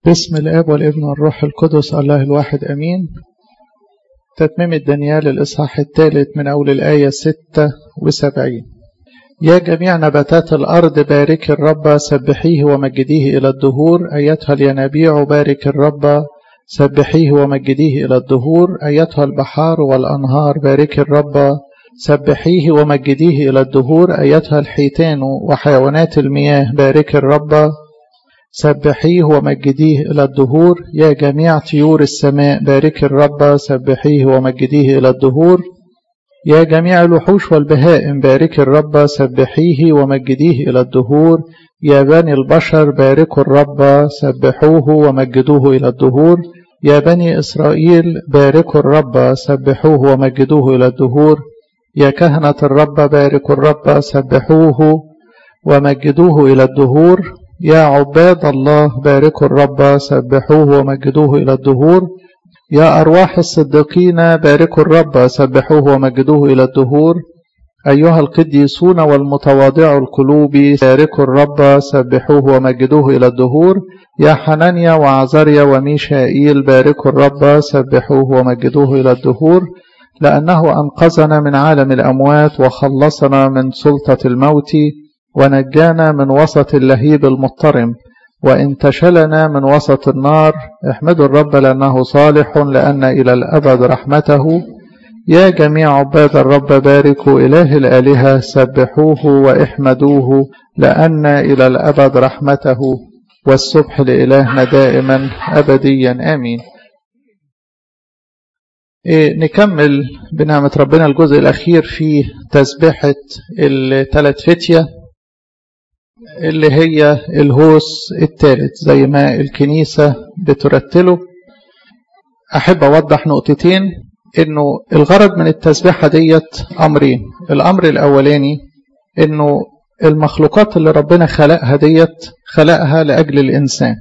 باسم الاب والابن والروح القدس الله الواحد امين تتميم دانيال الاصحاح الثالث من اول الايه ستة وسبعين يا جميع نباتات الارض بارك الرب سبحيه ومجديه الى الدهور ايتها الينابيع بارك الرب سبحيه ومجديه الى الدهور ايتها البحار والانهار بارك الرب سبحيه ومجديه الى الدهور ايتها الحيتان وحيوانات المياه بارك الرب سبحيه ومجديه إلى الدهور يا جميع طيور السماء بارك الرب سبحيه ومجديه إلى الدهور يا جميع الوحوش والبهائم بارك الرب سبحيه ومجديه إلى الدهور يا بني البشر باركوا الرب سبحوه ومجدوه إلى الدهور يا بني إسرائيل باركوا الرب سبحوه ومجدوه إلى الدهور يا كهنة الرب باركوا الرب سبحوه ومجدوه إلى الدهور يا عباد الله باركوا الرب سبحوه ومجدوه إلى الدهور يا أرواح الصديقين باركوا الرب سبحوه ومجدوه إلى الدهور أيها القديسون والمتواضع القلوب باركوا الرب سبحوه ومجدوه إلى الدهور يا حنانيا وعزريا وميشائيل باركوا الرب سبحوه ومجدوه إلى الدهور لأنه أنقذنا من عالم الأموات وخلصنا من سلطة الموت ونجانا من وسط اللهيب المضطرم وانتشلنا من وسط النار احمدوا الرب لأنه صالح لأن إلى الأبد رحمته يا جميع عباد الرب باركوا إله الآلهة سبحوه واحمدوه لأن إلى الأبد رحمته والسبح لإلهنا دائما أبديا آمين إيه نكمل بنعمة ربنا الجزء الأخير في تسبيحة الثلاث فتية اللي هي الهوس الثالث زي ما الكنيسة بترتله أحب أوضح نقطتين إنه الغرض من التسبيحة ديت أمرين الأمر الأولاني إنه المخلوقات اللي ربنا خلقها ديت خلقها لأجل الإنسان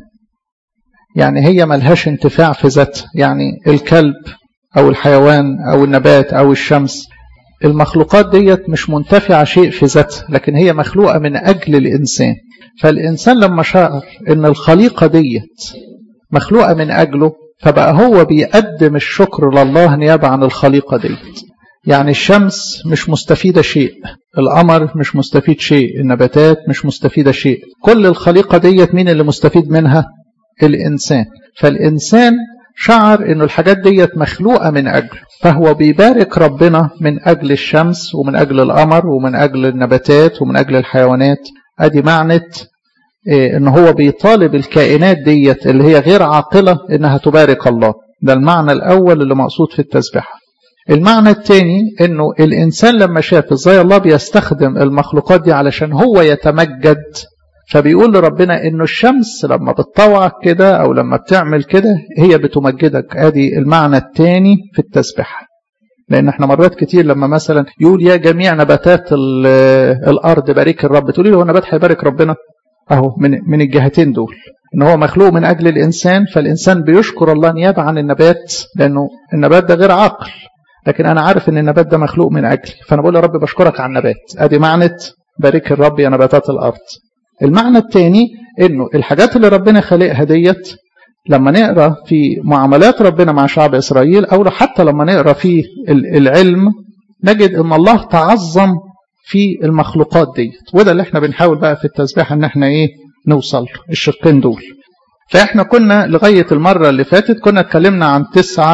يعني هي ملهاش انتفاع في ذاتها يعني الكلب أو الحيوان أو النبات أو الشمس المخلوقات ديت مش منتفعة شيء في ذاتها لكن هي مخلوقة من أجل الإنسان فالإنسان لما شعر إن الخليقة ديت مخلوقة من أجله فبقى هو بيقدم الشكر لله نيابة عن الخليقة ديت يعني الشمس مش مستفيدة شيء القمر مش مستفيد شيء النباتات مش مستفيدة شيء كل الخليقة ديت مين اللي مستفيد منها الإنسان فالإنسان شعر انه الحاجات ديت مخلوقه من اجله فهو بيبارك ربنا من اجل الشمس ومن اجل القمر ومن اجل النباتات ومن اجل الحيوانات ادي معنى إيه ان هو بيطالب الكائنات ديت اللي هي غير عاقله انها تبارك الله ده المعنى الاول اللي مقصود في التسبيحه المعنى الثاني انه الانسان لما شاف ازاي الله بيستخدم المخلوقات دي علشان هو يتمجد فبيقول لربنا انه الشمس لما بتطوعك كده او لما بتعمل كده هي بتمجدك ادي المعنى الثاني في التسبيح لان احنا مرات كتير لما مثلا يقول يا جميع نباتات الارض بارك الرب تقولي له هو نبات هيبارك ربنا اهو من من الجهتين دول ان هو مخلوق من اجل الانسان فالانسان بيشكر الله نيابه عن النبات لانه النبات ده غير عاقل لكن انا عارف ان النبات ده مخلوق من اجلي فانا بقول يا رب بشكرك على النبات ادي معنى بارك الرب يا نباتات الارض المعنى الثاني انه الحاجات اللي ربنا خلقها ديت لما نقرا في معاملات ربنا مع شعب اسرائيل او حتى لما نقرا في العلم نجد ان الله تعظم في المخلوقات ديت وده اللي احنا بنحاول بقى في التسبيح ان احنا ايه نوصل الشقين دول فاحنا كنا لغايه المره اللي فاتت كنا اتكلمنا عن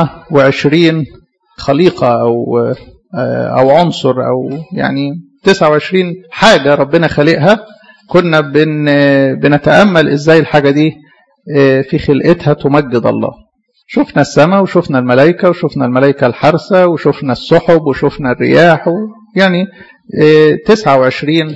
29 خليقه او او عنصر او يعني 29 حاجه ربنا خلقها كنا بن بنتأمل ازاي الحاجة دي في خلقتها تمجد الله شفنا السماء وشفنا الملائكة وشفنا الملائكة الحارسة وشفنا السحب وشفنا الرياح يعني 29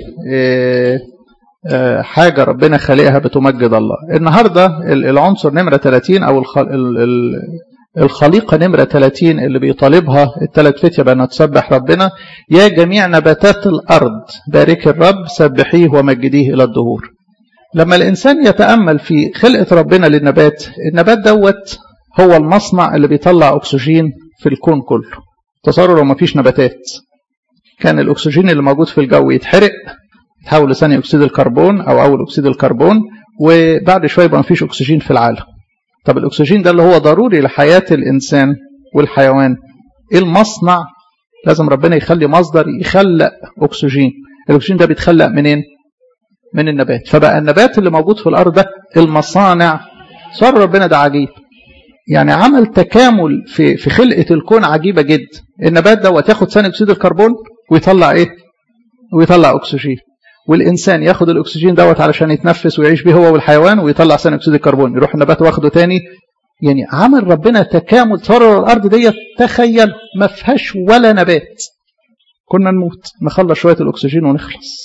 حاجة ربنا خلقها بتمجد الله النهاردة العنصر نمرة 30 أو الخليقة نمرة 30 اللي بيطالبها الثلاث فتية بأن تسبح ربنا يا جميع نباتات الأرض بارك الرب سبحيه ومجديه إلى الدهور لما الإنسان يتأمل في خلقة ربنا للنبات النبات دوت هو المصنع اللي بيطلع أكسجين في الكون كله تصوروا لو ما فيش نباتات كان الأكسجين اللي موجود في الجو يتحرق يتحول لثاني أكسيد الكربون أو أول أكسيد الكربون وبعد شوية يبقى ما فيش أكسجين في العالم طب الأكسجين ده اللي هو ضروري لحياة الإنسان والحيوان إيه المصنع لازم ربنا يخلي مصدر يخلق أكسجين الأكسجين ده بيتخلق منين من النبات فبقى النبات اللي موجود في الأرض ده المصانع صار ربنا ده عجيب يعني عمل تكامل في في خلقة الكون عجيبة جدا النبات دوت ياخد ثاني أكسيد الكربون ويطلع إيه ويطلع أكسجين والإنسان ياخد الأكسجين دوت علشان يتنفس ويعيش به هو والحيوان ويطلع ثاني أكسيد الكربون يروح النبات واخده تاني يعني عمل ربنا تكامل صار الأرض ديت تخيل ما فيهاش ولا نبات كنا نموت نخلص شوية الأكسجين ونخلص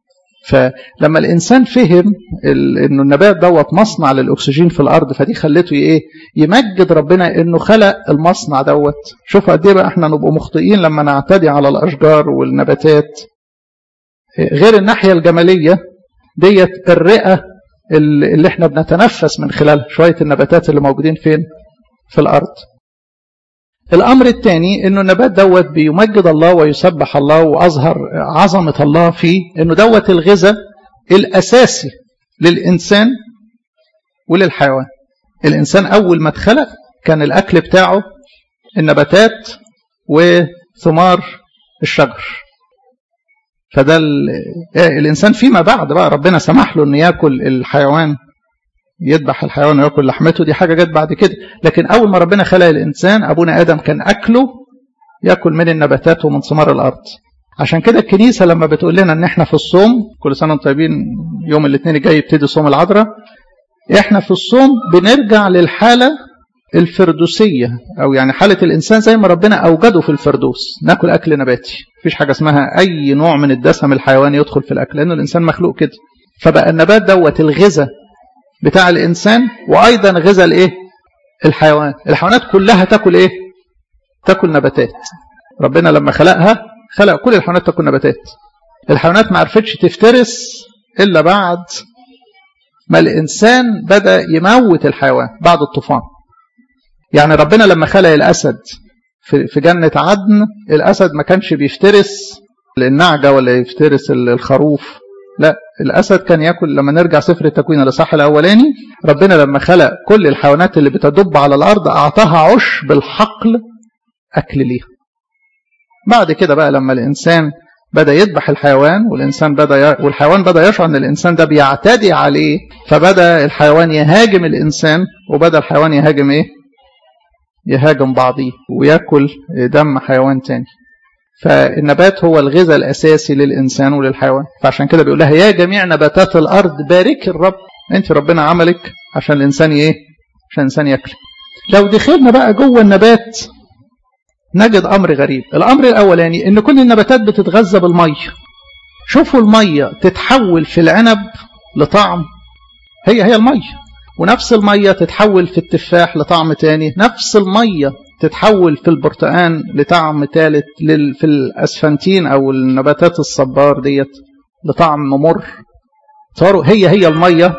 فلما الإنسان فهم إنه النبات دوت مصنع للأكسجين في الأرض فدي خلته إيه يمجد ربنا إنه خلق المصنع دوت شوف قد إيه بقى إحنا نبقى مخطئين لما نعتدي على الأشجار والنباتات غير الناحية الجمالية ديت الرئة اللي احنا بنتنفس من خلالها شوية النباتات اللي موجودين فين في الأرض الأمر الثاني أنه النبات دوت بيمجد الله ويسبح الله وأظهر عظمة الله فيه أنه دوت الغذاء الأساسي للإنسان وللحيوان الإنسان أول ما اتخلق كان الأكل بتاعه النباتات وثمار الشجر فده الإنسان فيما بعد بقى ربنا سمح له أن يأكل الحيوان يذبح الحيوان ويأكل لحمته دي حاجة جت بعد كده لكن أول ما ربنا خلق الإنسان أبونا آدم كان أكله يأكل من النباتات ومن ثمار الأرض عشان كده الكنيسة لما بتقول لنا ان احنا في الصوم كل سنة وانتم طيبين يوم الاثنين الجاي يبتدي صوم العذراء احنا في الصوم بنرجع للحالة الفردوسية او يعني حالة الانسان زي ما ربنا اوجده في الفردوس ناكل اكل نباتي مفيش حاجة اسمها اي نوع من الدسم الحيواني يدخل في الاكل لانه الانسان مخلوق كده فبقى النبات دوت الغذاء بتاع الانسان وايضا غذاء الايه الحيوان الحيوانات كلها تاكل ايه تاكل نباتات ربنا لما خلقها خلق كل الحيوانات تاكل نباتات الحيوانات ما عرفتش تفترس الا بعد ما الانسان بدا يموت الحيوان بعد الطوفان يعني ربنا لما خلق الاسد في جنه عدن الاسد ما كانش بيفترس النعجه ولا يفترس الخروف لا الاسد كان ياكل لما نرجع سفر التكوين الاصحاح الاولاني ربنا لما خلق كل الحيوانات اللي بتدب على الارض اعطاها عش بالحقل اكل ليها بعد كده بقى لما الانسان بدا يذبح الحيوان والانسان بدا ي... والحيوان بدا يشعر ان الانسان ده بيعتدي عليه فبدا الحيوان يهاجم الانسان وبدا الحيوان يهاجم ايه يهاجم بعضيه وياكل دم حيوان تاني فالنبات هو الغذاء الاساسي للانسان وللحيوان فعشان كده بيقول لها يا جميع نباتات الارض بارك الرب انت ربنا عملك عشان الانسان ايه عشان الانسان ياكل لو دخلنا بقى جوه النبات نجد امر غريب الامر الاولاني ان كل النباتات بتتغذى بالميه شوفوا الميه تتحول في العنب لطعم هي هي الميه ونفس الميه تتحول في التفاح لطعم تاني نفس الميه تتحول في البرتقان لطعم ثالث لل... في الاسفنتين او النباتات الصبار ديت لطعم مر صاروا هي هي الميه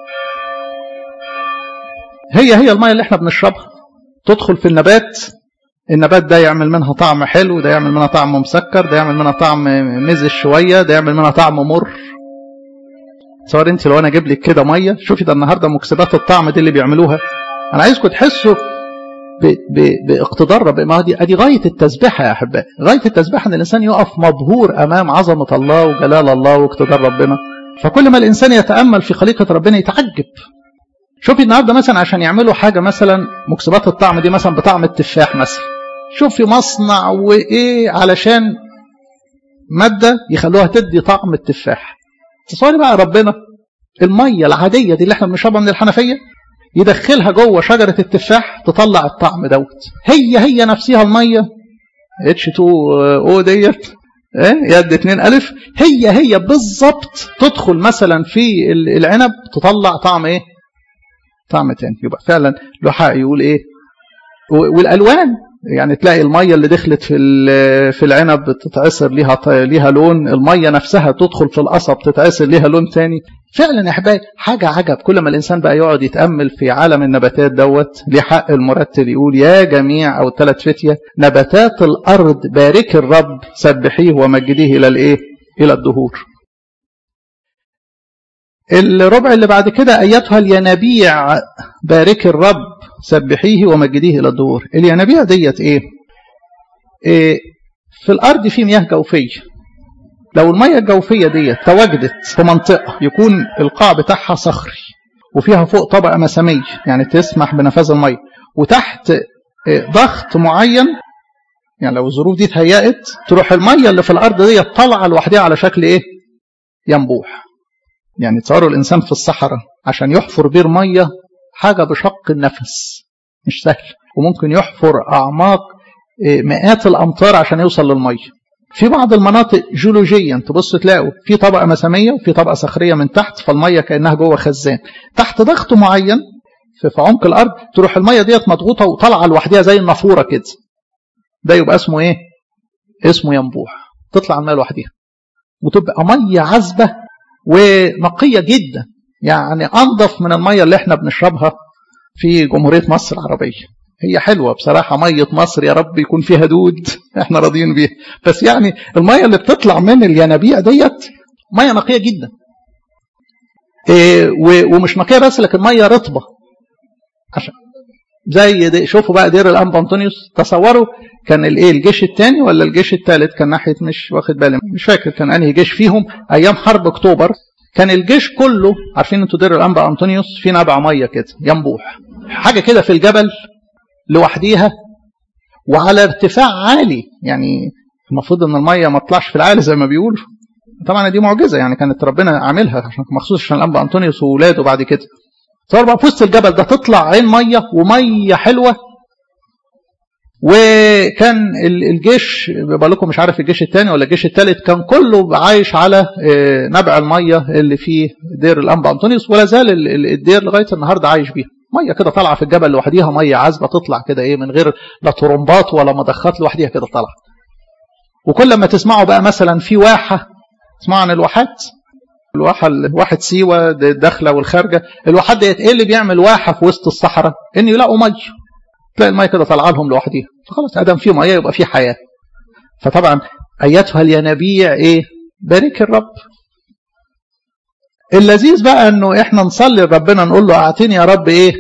هي هي الميه اللي احنا بنشربها تدخل في النبات النبات ده يعمل منها طعم حلو ده يعمل منها طعم مسكر ده يعمل منها طعم مزج شويه ده يعمل منها طعم مر تصور انت لو انا اجيب لك كده ميه شوفي ده النهارده مكسبات الطعم دي اللي بيعملوها انا عايزكم تحسوا باقتدار ربنا ما دي ادي غايه التسبيحه يا احبائي غايه التسبيحه ان الانسان يقف مبهور امام عظمه الله وجلال الله واقتدار ربنا فكل ما الانسان يتامل في خليقه ربنا يتعجب شوفي النهارده مثلا عشان يعملوا حاجه مثلا مكسبات الطعم دي مثلا بطعم التفاح مثلا شوفي مصنع وايه علشان ماده يخلوها تدي طعم التفاح تصوري بقى ربنا الميه العاديه دي اللي احنا بنشربها من الحنفيه يدخلها جوه شجره التفاح تطلع الطعم دوت هي هي نفسها الميه اتش 2 او ديت ايه يد 2 الف هي هي بالظبط تدخل مثلا في العنب تطلع طعم ايه طعم تاني يبقى فعلا له حق يقول ايه والالوان يعني تلاقي الميه اللي دخلت في في العنب تتعصر ليها ليها لون الميه نفسها تدخل في القصب تتعصر ليها لون تاني فعلا يا احبائي حاجه عجب كل ما الانسان بقى يقعد يتامل في عالم النباتات دوت ليه حق المرتل يقول يا جميع او ثلاث فتيه نباتات الارض بارك الرب سبحيه ومجديه الى الايه الى الدهور الربع اللي بعد كده ايتها الينابيع بارك الرب سبحيه ومجديه الى الدور الينابيع ديت ايه, إيه في الارض في مياه جوفيه لو المياه الجوفيه ديت تواجدت في منطقه يكون القاع بتاعها صخري وفيها فوق طبقه مساميه يعني تسمح بنفاذ المياه وتحت ضغط معين يعني لو الظروف دي اتهيأت تروح الميه اللي في الارض دي طالعه لوحدها على شكل ايه؟ ينبوح. يعني تصوروا الانسان في الصحراء عشان يحفر بير ميه حاجه بشق النفس مش سهل وممكن يحفر اعماق مئات الامتار عشان يوصل للميه. في بعض المناطق جيولوجيا تبص تلاقوا في طبقه مساميه وفي طبقه صخريه من تحت فالميه كانها جوه خزان. تحت ضغط معين في عمق الارض تروح الميه ديت مضغوطه وطالعه لوحدها زي النافوره كده. ده يبقى اسمه ايه اسمه ينبوح تطلع الماء لوحدها وتبقى ميه عذبه ونقيه جدا يعني انظف من الميه اللي احنا بنشربها في جمهوريه مصر العربيه هي حلوه بصراحه ميه مصر يا رب يكون فيها دود احنا راضيين بيها بس يعني الميه اللي بتطلع من الينابيع ديت ميه نقيه جدا إيه ومش نقيه بس لكن ميه رطبه عشان زي دي شوفوا بقى دير الانبا انطونيوس تصوروا كان الايه الجيش الثاني ولا الجيش الثالث كان ناحيه مش واخد بالي مش فاكر كان انهي جيش فيهم ايام حرب اكتوبر كان الجيش كله عارفين انتوا دير الانبا انطونيوس في نبع ميه كده ينبوح حاجه كده في الجبل لوحديها وعلى ارتفاع عالي يعني المفروض ان الميه ما تطلعش في العالي زي ما بيقولوا طبعا دي معجزه يعني كانت ربنا عاملها عشان مخصوص عشان الانبا انطونيوس واولاده بعد كده تصور بقى في وسط الجبل ده تطلع عين ميه وميه حلوه وكان الجيش بقول لكم مش عارف الجيش الثاني ولا الجيش الثالث كان كله عايش على نبع الميه اللي في دير الانبا انطونيوس ولا زال الدير لغايه النهارده عايش بيها ميه كده طالعه في الجبل لوحديها ميه عذبه تطلع كده ايه من غير لا طرمبات ولا مضخات لوحديها كده طالعه وكل ما تسمعوا بقى مثلا في واحه تسمعوا عن الواحات الواحة واحد سيوة الداخلة والخارجة الواحات ديت ايه اللي بيعمل واحة في وسط الصحراء ان يلاقوا مية تلاقي المية كده طالعه لهم لوحديها فخلاص ادم في مية يبقى في حياة فطبعا ايتها الينابيع ايه بارك الرب اللذيذ بقى انه احنا نصلي لربنا نقول له اعطيني يا رب ايه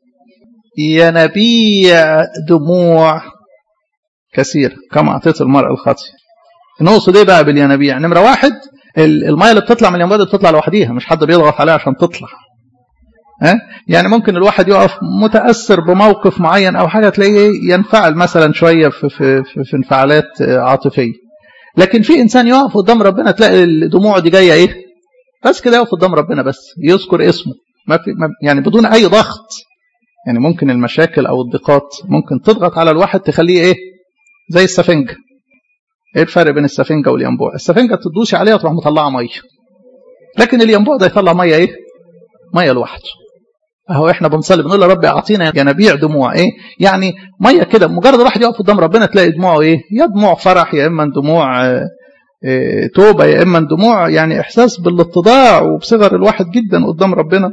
ينابيع دموع كثير كما اعطيت المرأة الخاطئة نقصد ايه بقى بالينابيع نمرة واحد الميه اللي بتطلع من الينبوع بتطلع لوحديها مش حد بيضغط عليها عشان تطلع ها يعني ممكن الواحد يقف متاثر بموقف معين او حاجه تلاقيه ينفعل مثلا شويه في في في, في انفعالات عاطفيه لكن في انسان يقف قدام ربنا تلاقي الدموع دي جايه ايه بس كده يقف قدام ربنا بس يذكر اسمه ما في ما يعني بدون اي ضغط يعني ممكن المشاكل او الضيقات ممكن تضغط على الواحد تخليه ايه زي السفنجه ايه الفرق بين السفنجه والينبوع السفنجه تدوسي عليها تروح مطلعه ميه لكن الينبوع ده يطلع ميه ايه ميه لوحده اهو احنا بنصلي بنقول يا رب اعطينا ينابيع دموع ايه يعني ميه كده مجرد الواحد يقف قدام ربنا تلاقي دموعه ايه يا دموع فرح يا اما دموع إيه توبه يا اما دموع يعني احساس بالاتضاع وبصغر الواحد جدا قدام ربنا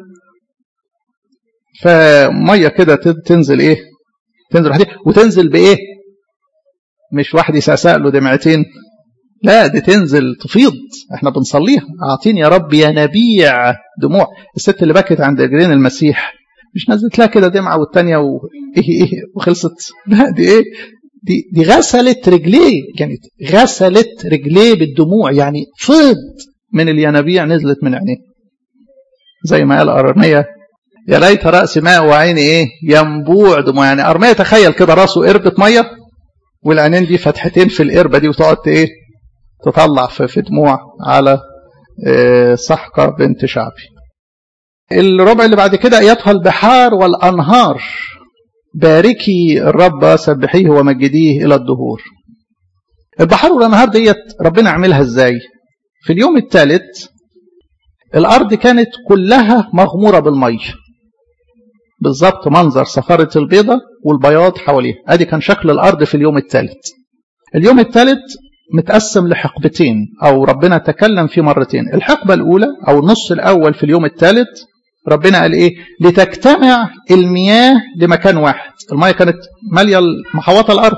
فميه كده تنزل ايه تنزل وحديها وتنزل بايه مش واحد يسقسق له دمعتين لا دي تنزل تفيض احنا بنصليها اعطيني يا رب ينابيع دموع الست اللي بكت عند رجلين المسيح مش نزلت لها كده دمعه والتانيه و... ايه ايه وخلصت لا دي ايه دي دي غسلت رجليه يعني غسلت رجليه بالدموع يعني فيض من الينابيع نزلت من عينيه زي ما قال ارميه يا ليت راسي ماء وعيني ايه ينبوع دموع يعني ارميه تخيل كده راسه قربة ميه والعينين دي فتحتين في القربة دي وتقعد ايه تطلع في دموع على إيه صحقة بنت شعبي الربع اللي بعد كده ايتها البحار والانهار باركي الرب سبحيه ومجديه الى الدهور البحار والانهار ديت ربنا عملها ازاي في اليوم الثالث الارض كانت كلها مغموره بالميه بالظبط منظر صخرة البيضة والبياض حواليها ادي كان شكل الارض في اليوم الثالث اليوم الثالث متقسم لحقبتين او ربنا تكلم فيه مرتين الحقبة الاولى او النص الاول في اليوم الثالث ربنا قال ايه لتجتمع المياه لمكان واحد المياه كانت ماليه محوطه الارض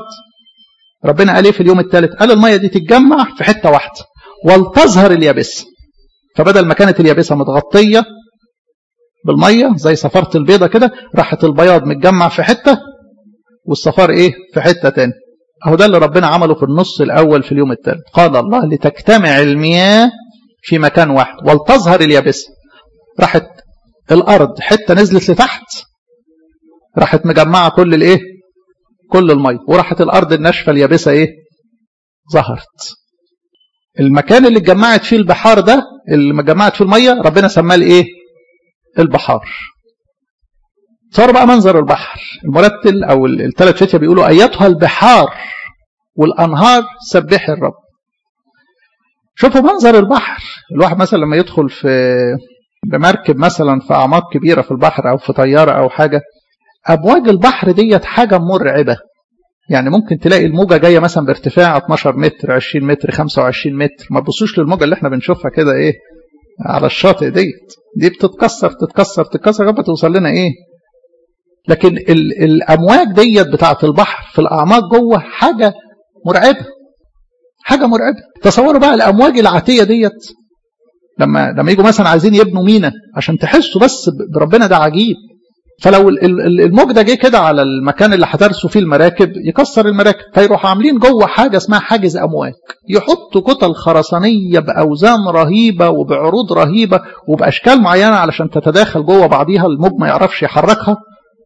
ربنا قال ايه في اليوم الثالث قال المياه دي تتجمع في حته واحده ولتظهر اليابسه فبدل ما كانت اليابسة متغطية بالمية زي صفارة البيضة كده راحت البياض متجمع في حتة والصفار ايه في حتة تاني اهو ده اللي ربنا عمله في النص الاول في اليوم الثالث قال الله لتجتمع المياه في مكان واحد ولتظهر اليابسة راحت الارض حتة نزلت لتحت راحت مجمعة كل الايه كل المية وراحت الارض الناشفة اليابسة ايه ظهرت المكان اللي اتجمعت فيه البحار ده اللي اتجمعت فيه المية ربنا سماه الايه البحار صار بقى منظر البحر المرتل او الثلاث فتية بيقولوا ايتها البحار والانهار سبحي الرب شوفوا منظر البحر الواحد مثلا لما يدخل في بمركب مثلا في اعماق كبيره في البحر او في طياره او حاجه امواج البحر ديت حاجه مرعبه يعني ممكن تلاقي الموجه جايه مثلا بارتفاع 12 متر 20 متر 25 متر ما تبصوش للموجه اللي احنا بنشوفها كده ايه على الشاطئ ديت دي بتتكسر تتكسر تتكسر لغايه توصل لنا ايه لكن ال الامواج ديت بتاعه البحر في الاعماق جوه حاجه مرعبه حاجه مرعبه تصوروا بقى الامواج العاتيه ديت لما لما يجوا مثلا عايزين يبنوا مينا عشان تحسوا بس بربنا ده عجيب فلو الموج ده جه كده على المكان اللي هترسوا فيه المراكب يكسر المراكب فيروحوا عاملين جوه حاجه اسمها حاجز امواج يحطوا كتل خرسانيه باوزان رهيبه وبعروض رهيبه وباشكال معينه علشان تتداخل جوه بعضيها الموج ما يعرفش يحركها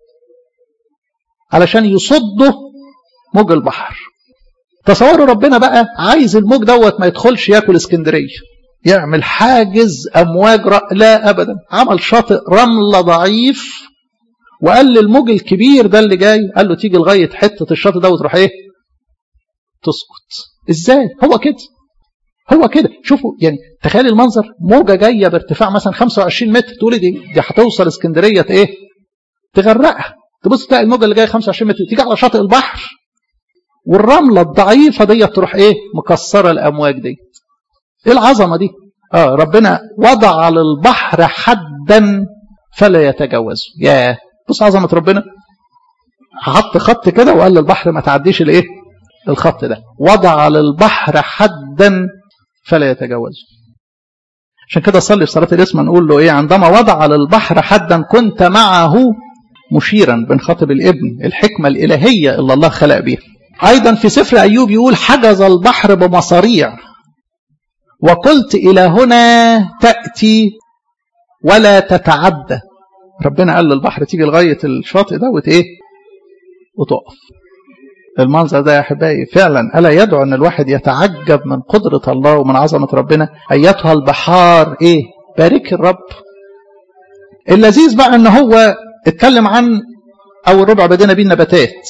علشان يصدوا موج البحر تصوروا ربنا بقى عايز الموج دوت ما يدخلش ياكل اسكندريه يعمل حاجز امواج رأ... لا ابدا عمل شاطئ رمله ضعيف وقال للموج الكبير ده اللي جاي قال له تيجي لغايه حته الشاطئ ده وتروح ايه تسكت ازاي هو كده هو كده شوفوا يعني تخيل المنظر موجه جايه بارتفاع مثلا 25 متر تقولي دي دي هتوصل اسكندريه ايه تغرقها تبص تلاقي الموجه اللي جايه 25 متر تيجي على شاطئ البحر والرمله الضعيفه دي تروح ايه مكسره الامواج دي ايه العظمه دي اه ربنا وضع للبحر حدا فلا يتجاوزه ياه بص عظمه ربنا حط خط كده وقال للبحر ما تعديش الايه الخط ده وضع للبحر حدا فلا يتجاوزه عشان كده صلي في صلاه الاسم نقول له ايه عندما وضع للبحر حدا كنت معه مشيرا بنخاطب الابن الحكمه الالهيه اللي الله خلق بيها ايضا في سفر ايوب يقول حجز البحر بمصاريع وقلت إلى هنا تأتي ولا تتعدى ربنا قال للبحر تيجي لغاية الشاطئ ده وت إيه وتقف المنظر ده يا أحبائي فعلا ألا يدعو أن الواحد يتعجب من قدرة الله ومن عظمة ربنا أيتها البحار إيه بارك الرب اللذيذ بقى أن هو اتكلم عن أول ربع بدينا بيه النباتات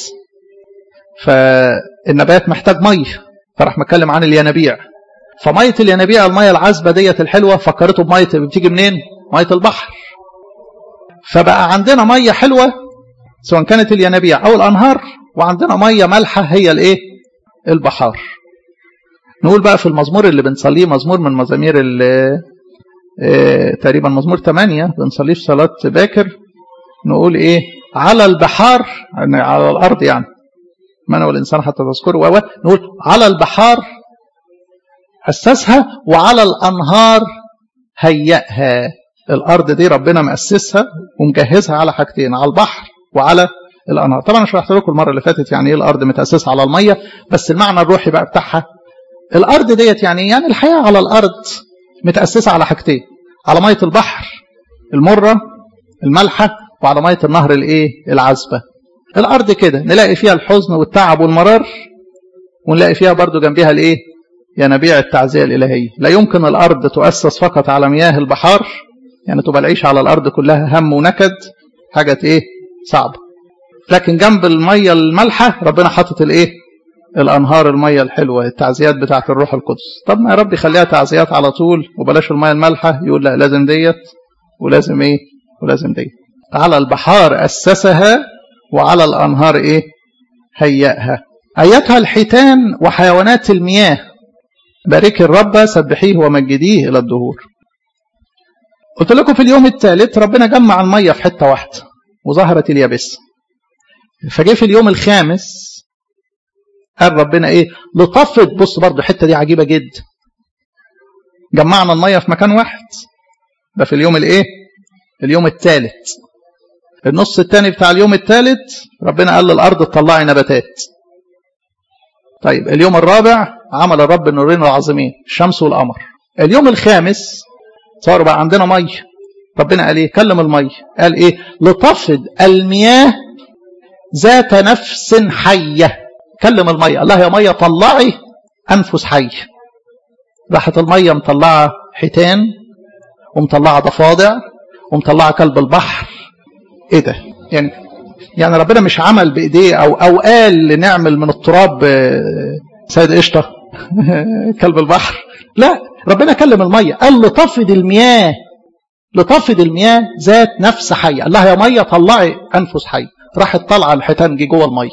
فالنبات محتاج مية فراح متكلم عن الينابيع فميه الينابيع الميه العذبه ديت الحلوه فكرته بميه بتيجي منين؟ ميه البحر. فبقى عندنا ميه حلوه سواء كانت الينابيع او الانهار وعندنا ميه مالحه هي الايه؟ البحار. نقول بقى في المزمور اللي بنصليه مزمور من مزامير اه تقريبا مزمور 8 بنصليه في صلاه باكر نقول ايه؟ على البحار على الارض يعني من هو الانسان حتى تذكره نقول على البحار أسسها وعلى الأنهار هيئها الأرض دي ربنا مأسسها ومجهزها على حاجتين على البحر وعلى الأنهار طبعا شرحت لكم المرة اللي فاتت يعني إيه الأرض متأسسة على المية بس المعنى الروحي بقى بتاعها الأرض ديت يعني يعني الحياة على الأرض متأسسة على حاجتين على مية البحر المرة الملحة وعلى مية النهر الإيه العذبة الأرض كده نلاقي فيها الحزن والتعب والمرار ونلاقي فيها برضو جنبها الإيه ينابيع التعزية الإلهية لا يمكن الأرض تؤسس فقط على مياه البحار يعني تبقى العيش على الأرض كلها هم ونكد حاجة إيه صعبة لكن جنب المية المالحة ربنا حاطط الإيه الأنهار المية الحلوة التعزيات بتاعة الروح القدس طب ما يا رب خليها تعزيات على طول وبلاش المية المالحة يقول لا لازم ديت ولازم إيه ولازم ديت على البحار أسسها وعلى الأنهار إيه هيئها أيتها الحيتان وحيوانات المياه بارك الرب سبحيه ومجديه إلى الدهور قلت لكم في اليوم الثالث ربنا جمع المية في حتة واحدة وظهرت اليابسة فجه في اليوم الخامس قال ربنا ايه لطفت بص برضو الحتة دي عجيبة جدا جمعنا الميه في مكان واحد ده في اليوم الايه اليوم الثالث النص الثاني بتاع اليوم الثالث ربنا قال للارض تطلعي نباتات طيب اليوم الرابع عمل الرب النورين العظيمين الشمس والقمر اليوم الخامس صار بقى عندنا ميه ربنا قال ايه كلم الميه قال ايه لتفض المياه ذات نفس حيه كلم الميه الله يا ميه طلعي انفس حيه راحت الميه مطلعه حيتان ومطلعه ضفادع ومطلعه كلب البحر ايه ده يعني يعني ربنا مش عمل بايديه او او قال نعمل من التراب سيد قشطه كلب البحر لا ربنا كلم الميه قال لتفض المياه لتفض المياه ذات نفس حيه الله يا ميه طلعي انفس حيه راحت طالعه الحيتان جه جوه الميه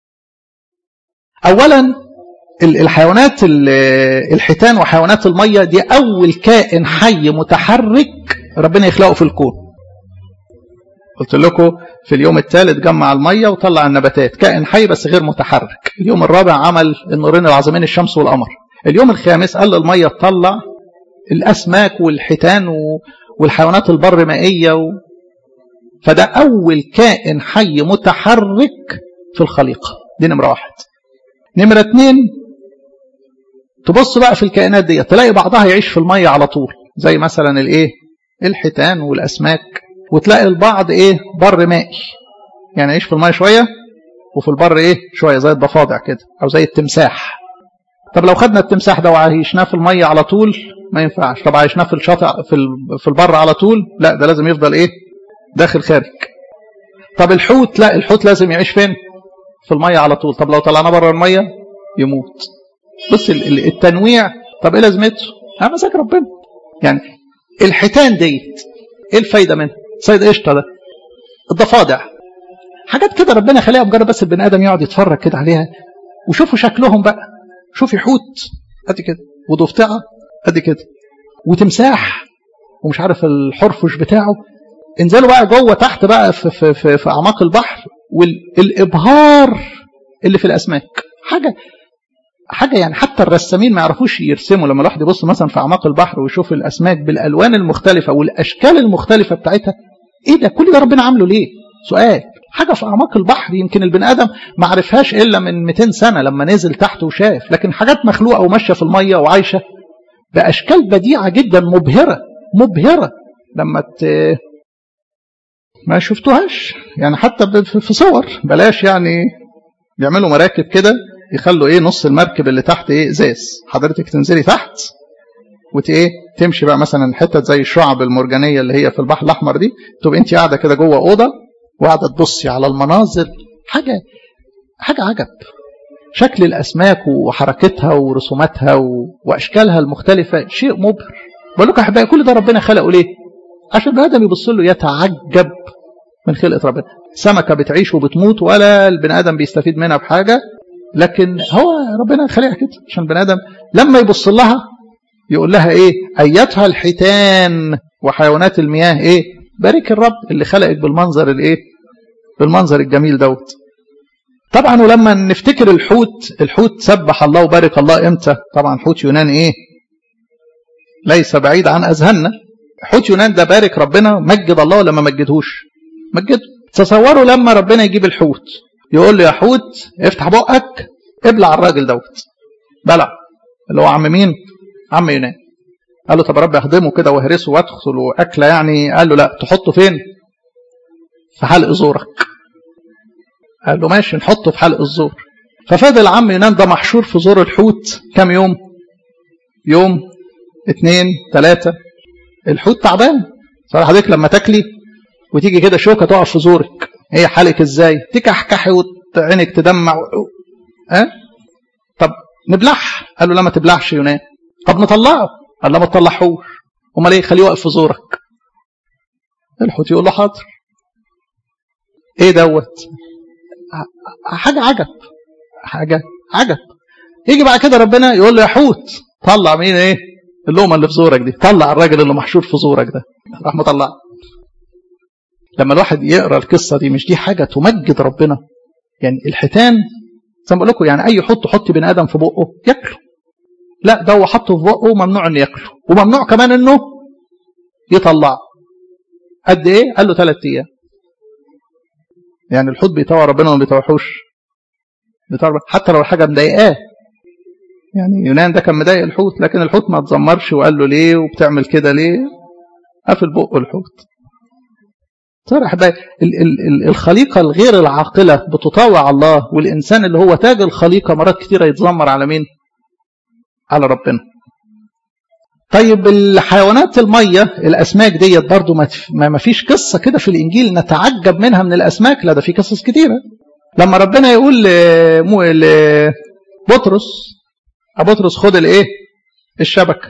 اولا الحيوانات الحيتان وحيوانات الميه دي اول كائن حي متحرك ربنا يخلقه في الكون قلت لكم في اليوم الثالث جمع الميه وطلع النباتات كائن حي بس غير متحرك اليوم الرابع عمل النورين العظيمين الشمس والقمر اليوم الخامس قال الميه تطلع الاسماك والحيتان والحيوانات البر مائيه و... فده اول كائن حي متحرك في الخليقه دي نمره واحد نمره اتنين تبص بقى في الكائنات دي تلاقي بعضها يعيش في الميه على طول زي مثلا الايه الحيتان والاسماك وتلاقي البعض ايه بر مائي يعني يعيش في الميه شويه وفي البر ايه شويه زي الضفادع كده او زي التمساح طب لو خدنا التمساح ده وعيشناه في الميه على طول ما ينفعش طب عيشناه في الشاطئ في في البر على طول لا ده لازم يفضل ايه داخل خارج طب الحوت لا الحوت لازم يعيش فين في الميه على طول طب لو طلعناه بره الميه يموت بص التنويع طب ايه لازمته ها مساك ربنا يعني الحيتان ديت ايه الفايده منها صيد قشطه ده الضفادع حاجات كده ربنا خليها مجرد بس البني ادم يقعد يتفرج كده عليها وشوفوا شكلهم بقى شوفي حوت ادي كده وضفدعه ادي كده وتمساح ومش عارف الحرفش بتاعه انزلوا بقى جوه تحت بقى في, في, في, في اعماق البحر والابهار اللي في الاسماك حاجه حاجه يعني حتى الرسامين ما يعرفوش يرسموا لما الواحد يبص مثلا في اعماق البحر ويشوف الاسماك بالالوان المختلفه والاشكال المختلفه بتاعتها ايه ده كل ده ربنا عامله ليه سؤال حاجه في اعماق البحر يمكن البني ادم ما عرفهاش الا من 200 سنه لما نزل تحت وشاف لكن حاجات مخلوقه وماشيه في الميه وعايشه باشكال بديعه جدا مبهره مبهره لما ت... ما شفتوهاش يعني حتى في صور بلاش يعني بيعملوا مراكب كده يخلوا ايه نص المركب اللي تحت ايه ازاز حضرتك تنزلي تحت وت ايه تمشي بقى مثلا حتت زي الشعب المرجانيه اللي هي في البحر الاحمر دي تبقى انت قاعده كده جوه اوضه وقاعده تبصي على المناظر حاجه حاجه عجب شكل الاسماك وحركتها ورسوماتها واشكالها المختلفه شيء مبهر بقول لكم احبائي كل ده ربنا خلقه ليه؟ عشان البني ادم يبص له يتعجب من خلقه ربنا سمكه بتعيش وبتموت ولا البني ادم بيستفيد منها بحاجه لكن هو ربنا خلقها كده عشان البني ادم لما يبص لها يقول لها ايه ايتها الحيتان وحيوانات المياه ايه بارك الرب اللي خلقك بالمنظر الايه بالمنظر الجميل دوت طبعا ولما نفتكر الحوت الحوت سبح الله وبارك الله امتى طبعا حوت يونان ايه ليس بعيد عن اذهاننا حوت يونان ده بارك ربنا مجد الله ولا ما مجدهوش مجده تصوروا لما ربنا يجيب الحوت يقول له يا حوت افتح بقك ابلع الراجل دوت بلع اللي هو عم مين عم يونان قال له طب رب اخدمه كده واهرسه وادخل واكله يعني قال له لا تحطه فين في حلق زورك قال له ماشي نحطه في حلق الزور ففضل عم يونان ده محشور في زور الحوت كام يوم يوم اتنين تلاتة الحوت تعبان صراحة حضرتك لما تاكلي وتيجي كده شوكة تقف في زورك هي حالك ازاي تكحكحي وعينك تدمع ها أه؟ طب نبلعها قال له لا ما تبلعش يونان طب نطلعه قال لا ما تطلعهوش امال ايه خليه واقف في زورك الحوت يقول له حاضر ايه دوت حاجه عجب حاجه عجب يجي بعد كده ربنا يقول له يا حوت طلع مين ايه اللقمه اللي في زورك دي طلع الراجل اللي محشور في زورك ده راح مطلع لما الواحد يقرا القصه دي مش دي حاجه تمجد ربنا يعني الحيتان زي ما بقول لكم يعني اي حط حط بني ادم في بقه ياكله لا ده هو حطه في بقه وممنوع انه ياكله وممنوع كمان انه يطلعه قد ايه قال له ثلاث ايام يعني الحوت بيطوع ربنا وما بيطوعوش بيطوع حتى لو الحاجه مضايقاه يعني يونان ده كان مضايق الحوت لكن الحوت ما اتذمرش وقال له ليه وبتعمل كده ليه قفل بقه الحوت صرح بقى الخليقة الغير العاقلة بتطاوع الله والإنسان اللي هو تاج الخليقة مرات كتيرة يتذمر على مين على ربنا طيب الحيوانات المية الأسماك ديت برضو ما فيش قصة كده في الإنجيل نتعجب منها من الأسماك لا ده في قصص كتيرة لما ربنا يقول لبطرس بطرس خد الايه الشبكة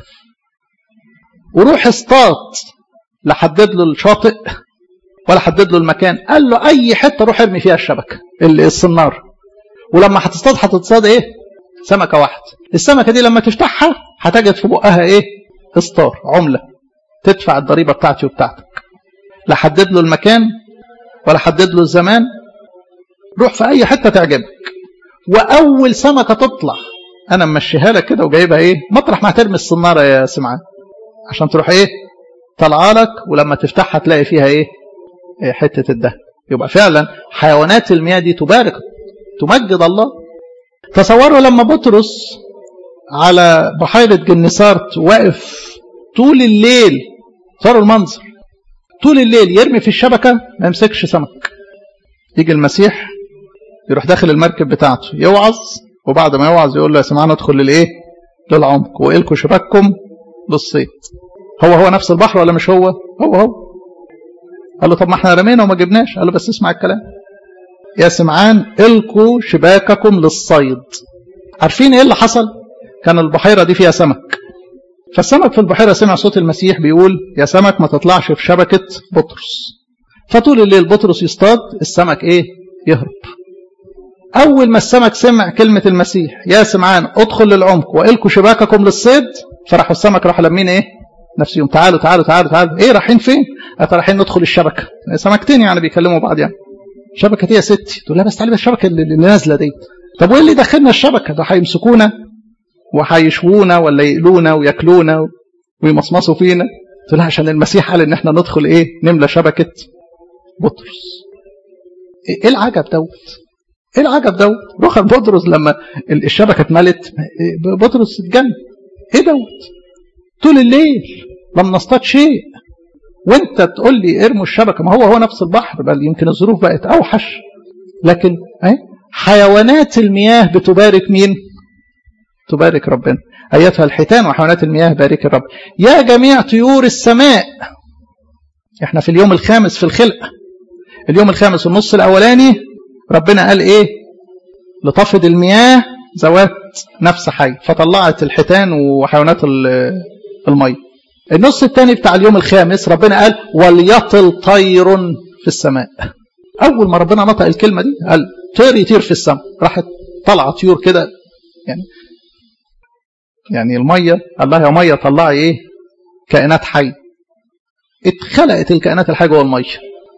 وروح اصطاد لحدد له الشاطئ ولا حدد له المكان قال له اي حته روح ارمي فيها الشبكه الصنار ولما هتصطاد هتصطاد ايه سمكه واحده السمكه دي لما تفتحها هتجد في بقها ايه استار عمله تدفع الضريبه بتاعتي وبتاعتك لا حدد له المكان ولا حدد له الزمان روح في اي حته تعجبك واول سمكه تطلع انا ممشيها لك كده وجايبها ايه مطرح ما هترمي الصناره يا سمعان عشان تروح ايه طالعه لك ولما تفتحها تلاقي فيها ايه حتة الدهب يبقى فعلا حيوانات المياه دي تبارك تمجد الله تصوروا لما بطرس على بحيرة جنسارت واقف طول الليل صاروا المنظر طول الليل يرمي في الشبكة ما يمسكش سمك يجي المسيح يروح داخل المركب بتاعته يوعظ وبعد ما يوعظ يقول له يا سمعان ادخل للايه للعمق وإلكوا شباككم للصيد هو هو نفس البحر ولا مش هو هو هو قال له طب ما احنا رمينا وما جبناش قال له بس اسمع الكلام يا سمعان القوا شباككم للصيد عارفين ايه اللي حصل كان البحيره دي فيها سمك فالسمك في البحيره سمع صوت المسيح بيقول يا سمك ما تطلعش في شبكه بطرس فطول الليل بطرس يصطاد السمك ايه يهرب اول ما السمك سمع كلمه المسيح يا سمعان ادخل للعمق والقوا شباككم للصيد فراحوا السمك راحوا لمين ايه نفسهم تعالوا تعالوا تعالوا تعالوا ايه رايحين فين؟ قالت رايحين ندخل الشبكه سمكتين يعني بيكلموا بعض يعني شبكه يا ستي تقول لها بس تعالي الشبكه اللي نازله دي طب وايه اللي دخلنا الشبكه ده هيمسكونا وهيشوونا ولا يقلونا وياكلونا ويمصمصوا فينا تقول لها عشان المسيح قال ان احنا ندخل ايه نملى شبكه بطرس ايه العجب دوت ايه العجب دوت روح بطرس لما الشبكه اتملت بطرس اتجن ايه دوت طول الليل لم نصطاد شيء وانت تقول لي ارموا الشبكه ما هو هو نفس البحر بل يمكن الظروف بقت اوحش لكن ايه حيوانات المياه بتبارك مين تبارك ربنا ايتها الحيتان وحيوانات المياه بارك الرب يا جميع طيور السماء احنا في اليوم الخامس في الخلق اليوم الخامس النص الاولاني ربنا قال ايه لتفض المياه ذوات نفس حي فطلعت الحيتان وحيوانات المية النص الثاني بتاع اليوم الخامس ربنا قال وليطل طير في السماء أول ما ربنا نطق الكلمة دي قال طير يطير في السماء راحت طلع طيور كده يعني يعني المية الله يا مية طلعي ايه كائنات حية اتخلقت الكائنات الحية جوه المية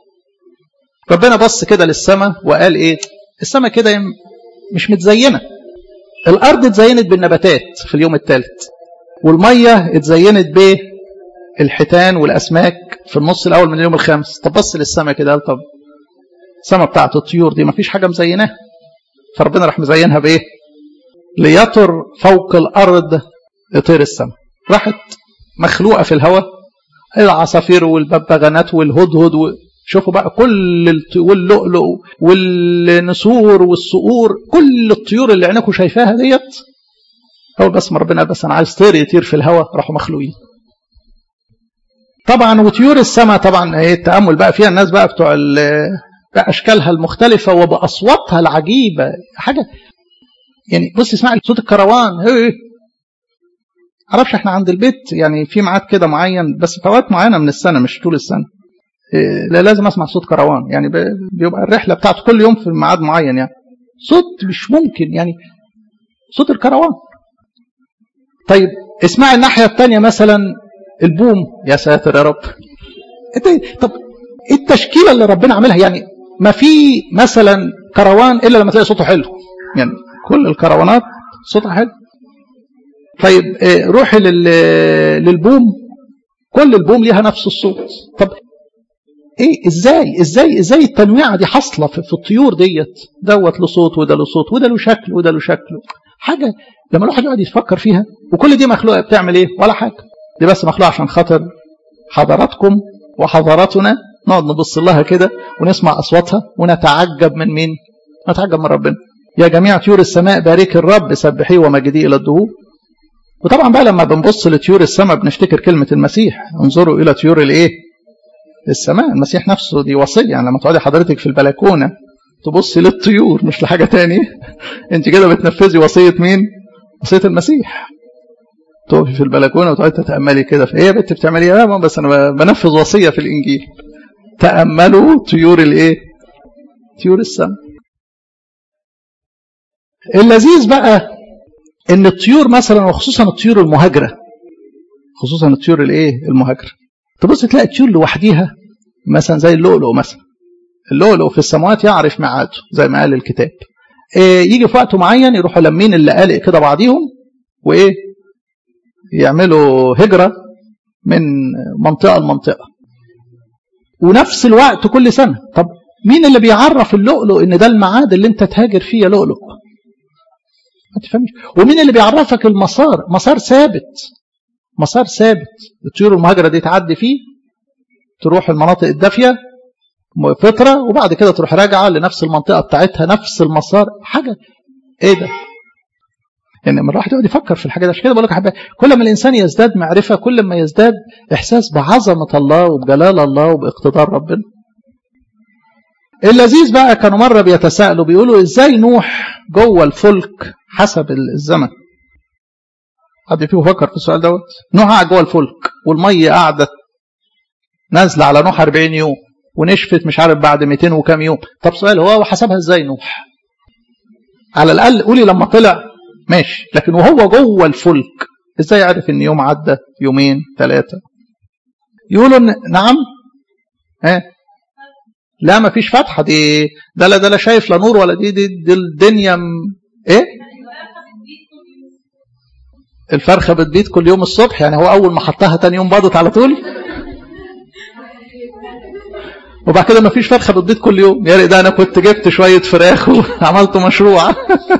ربنا بص كده للسماء وقال ايه السماء كده مش متزينة الأرض اتزينت بالنباتات في اليوم الثالث والمية اتزينت بالحيتان والأسماك في النص الأول من اليوم الخامس طب بص للسماء كده قال طب السماء بتاعت الطيور دي مفيش حاجة مزيناها فربنا راح مزينها بإيه ليطر فوق الأرض يطير السماء راحت مخلوقة في الهواء العصافير والببغانات والهدهد و... شوفوا بقى كل الط... واللؤلؤ والنسور والصقور كل الطيور اللي عينكم شايفاها ديت اول بس ما ربنا بس انا عايز طير يطير في الهواء راحوا مخلوقين طبعا وطيور السماء طبعا ايه التامل بقى فيها الناس بقى بتوع باشكالها المختلفه وباصواتها العجيبه حاجه يعني بص اسمع صوت الكروان ايه معرفش احنا عند البيت يعني في ميعاد كده معين بس في اوقات معينه من السنه مش طول السنه لا لازم اسمع صوت كروان يعني بيبقى الرحله بتاعته كل يوم في ميعاد معين يعني صوت مش ممكن يعني صوت الكروان طيب اسمع الناحيه الثانيه مثلا البوم يا ساتر يا رب طب ايه التشكيله اللي ربنا عاملها يعني ما في مثلا كروان الا لما تلاقي صوته حلو يعني كل الكروانات صوتها حلو طيب روحي للبوم كل البوم ليها نفس الصوت طب ايه ازاي ازاي ازاي التنويعه دي حاصله في, في الطيور ديت دوت له صوت وده له صوت وده له شكل وده له شكل حاجه لما الواحد يقعد يفكر فيها وكل دي مخلوقه بتعمل ايه ولا حاجه دي بس مخلوقه عشان خاطر حضراتكم وحضراتنا نقعد نبص لها كده ونسمع اصواتها ونتعجب من مين نتعجب من ربنا يا جميع طيور السماء بارك الرب سبحيه ومجديه الى الدهور وطبعا بقى لما بنبص لطيور السماء بنفتكر كلمه المسيح انظروا الى طيور الايه السماء المسيح نفسه دي وصيه يعني لما تقعدي حضرتك في البلكونه تبصي للطيور مش لحاجه تاني انت كده بتنفذي وصيه مين وصيه المسيح تقفي في البلكونه وتقعدي تتاملي كده في ايه يا بنت بتعملي ايه بس انا بنفذ وصيه في الانجيل تاملوا طيور الايه طيور السماء اللذيذ بقى ان الطيور مثلا وخصوصا الطيور المهاجره خصوصا الطيور الايه المهاجره تبص تلاقي الطيور لوحديها مثلا زي اللؤلؤ مثلا اللؤلؤ في السماوات يعرف ميعاده زي ما قال الكتاب إيه يجي في وقت معين يروحوا لمين اللقالق كده بعضيهم وايه يعملوا هجره من منطقه لمنطقه ونفس الوقت كل سنه طب مين اللي بيعرف اللؤلؤ ان ده الميعاد اللي انت تهاجر فيه يا لؤلؤ ما تفهمش ومين اللي بيعرفك المسار مسار ثابت مسار ثابت الطيور المهاجرة دي تعدي فيه تروح المناطق الدافية فترة وبعد كده تروح راجعة لنفس المنطقة بتاعتها نفس المسار حاجة ايه ده يعني لما الواحد يقعد يفكر في الحاجة دي عشان كده بقول لك حبايبي كل ما الإنسان يزداد معرفة كل ما يزداد إحساس بعظمة الله وبجلال الله وباقتدار ربنا اللذيذ بقى كانوا مرة بيتساءلوا بيقولوا ازاي نوح جوه الفلك حسب الزمن حد فيكم فكر في السؤال دوت نوح قاعد جوه الفلك والميه قاعده نازله على نوح 40 يوم ونشفت مش عارف بعد 200 وكام يوم طب سؤال هو حسبها ازاي نوح على الاقل قولي لما طلع ماشي لكن وهو جوه الفلك ازاي يعرف ان يوم عدى يومين ثلاثه يقولوا نعم ها لا ما فيش فتحه دي ده لا ده لا شايف لا نور ولا دي دي, دي الدنيا م... ايه الفرخه بتبيض كل يوم الصبح يعني هو اول ما حطها تاني يوم باضت على طول وبعد كده ما فيش فرخه بتبيض كل يوم يا ده انا كنت جبت شويه فراخ وعملت مشروع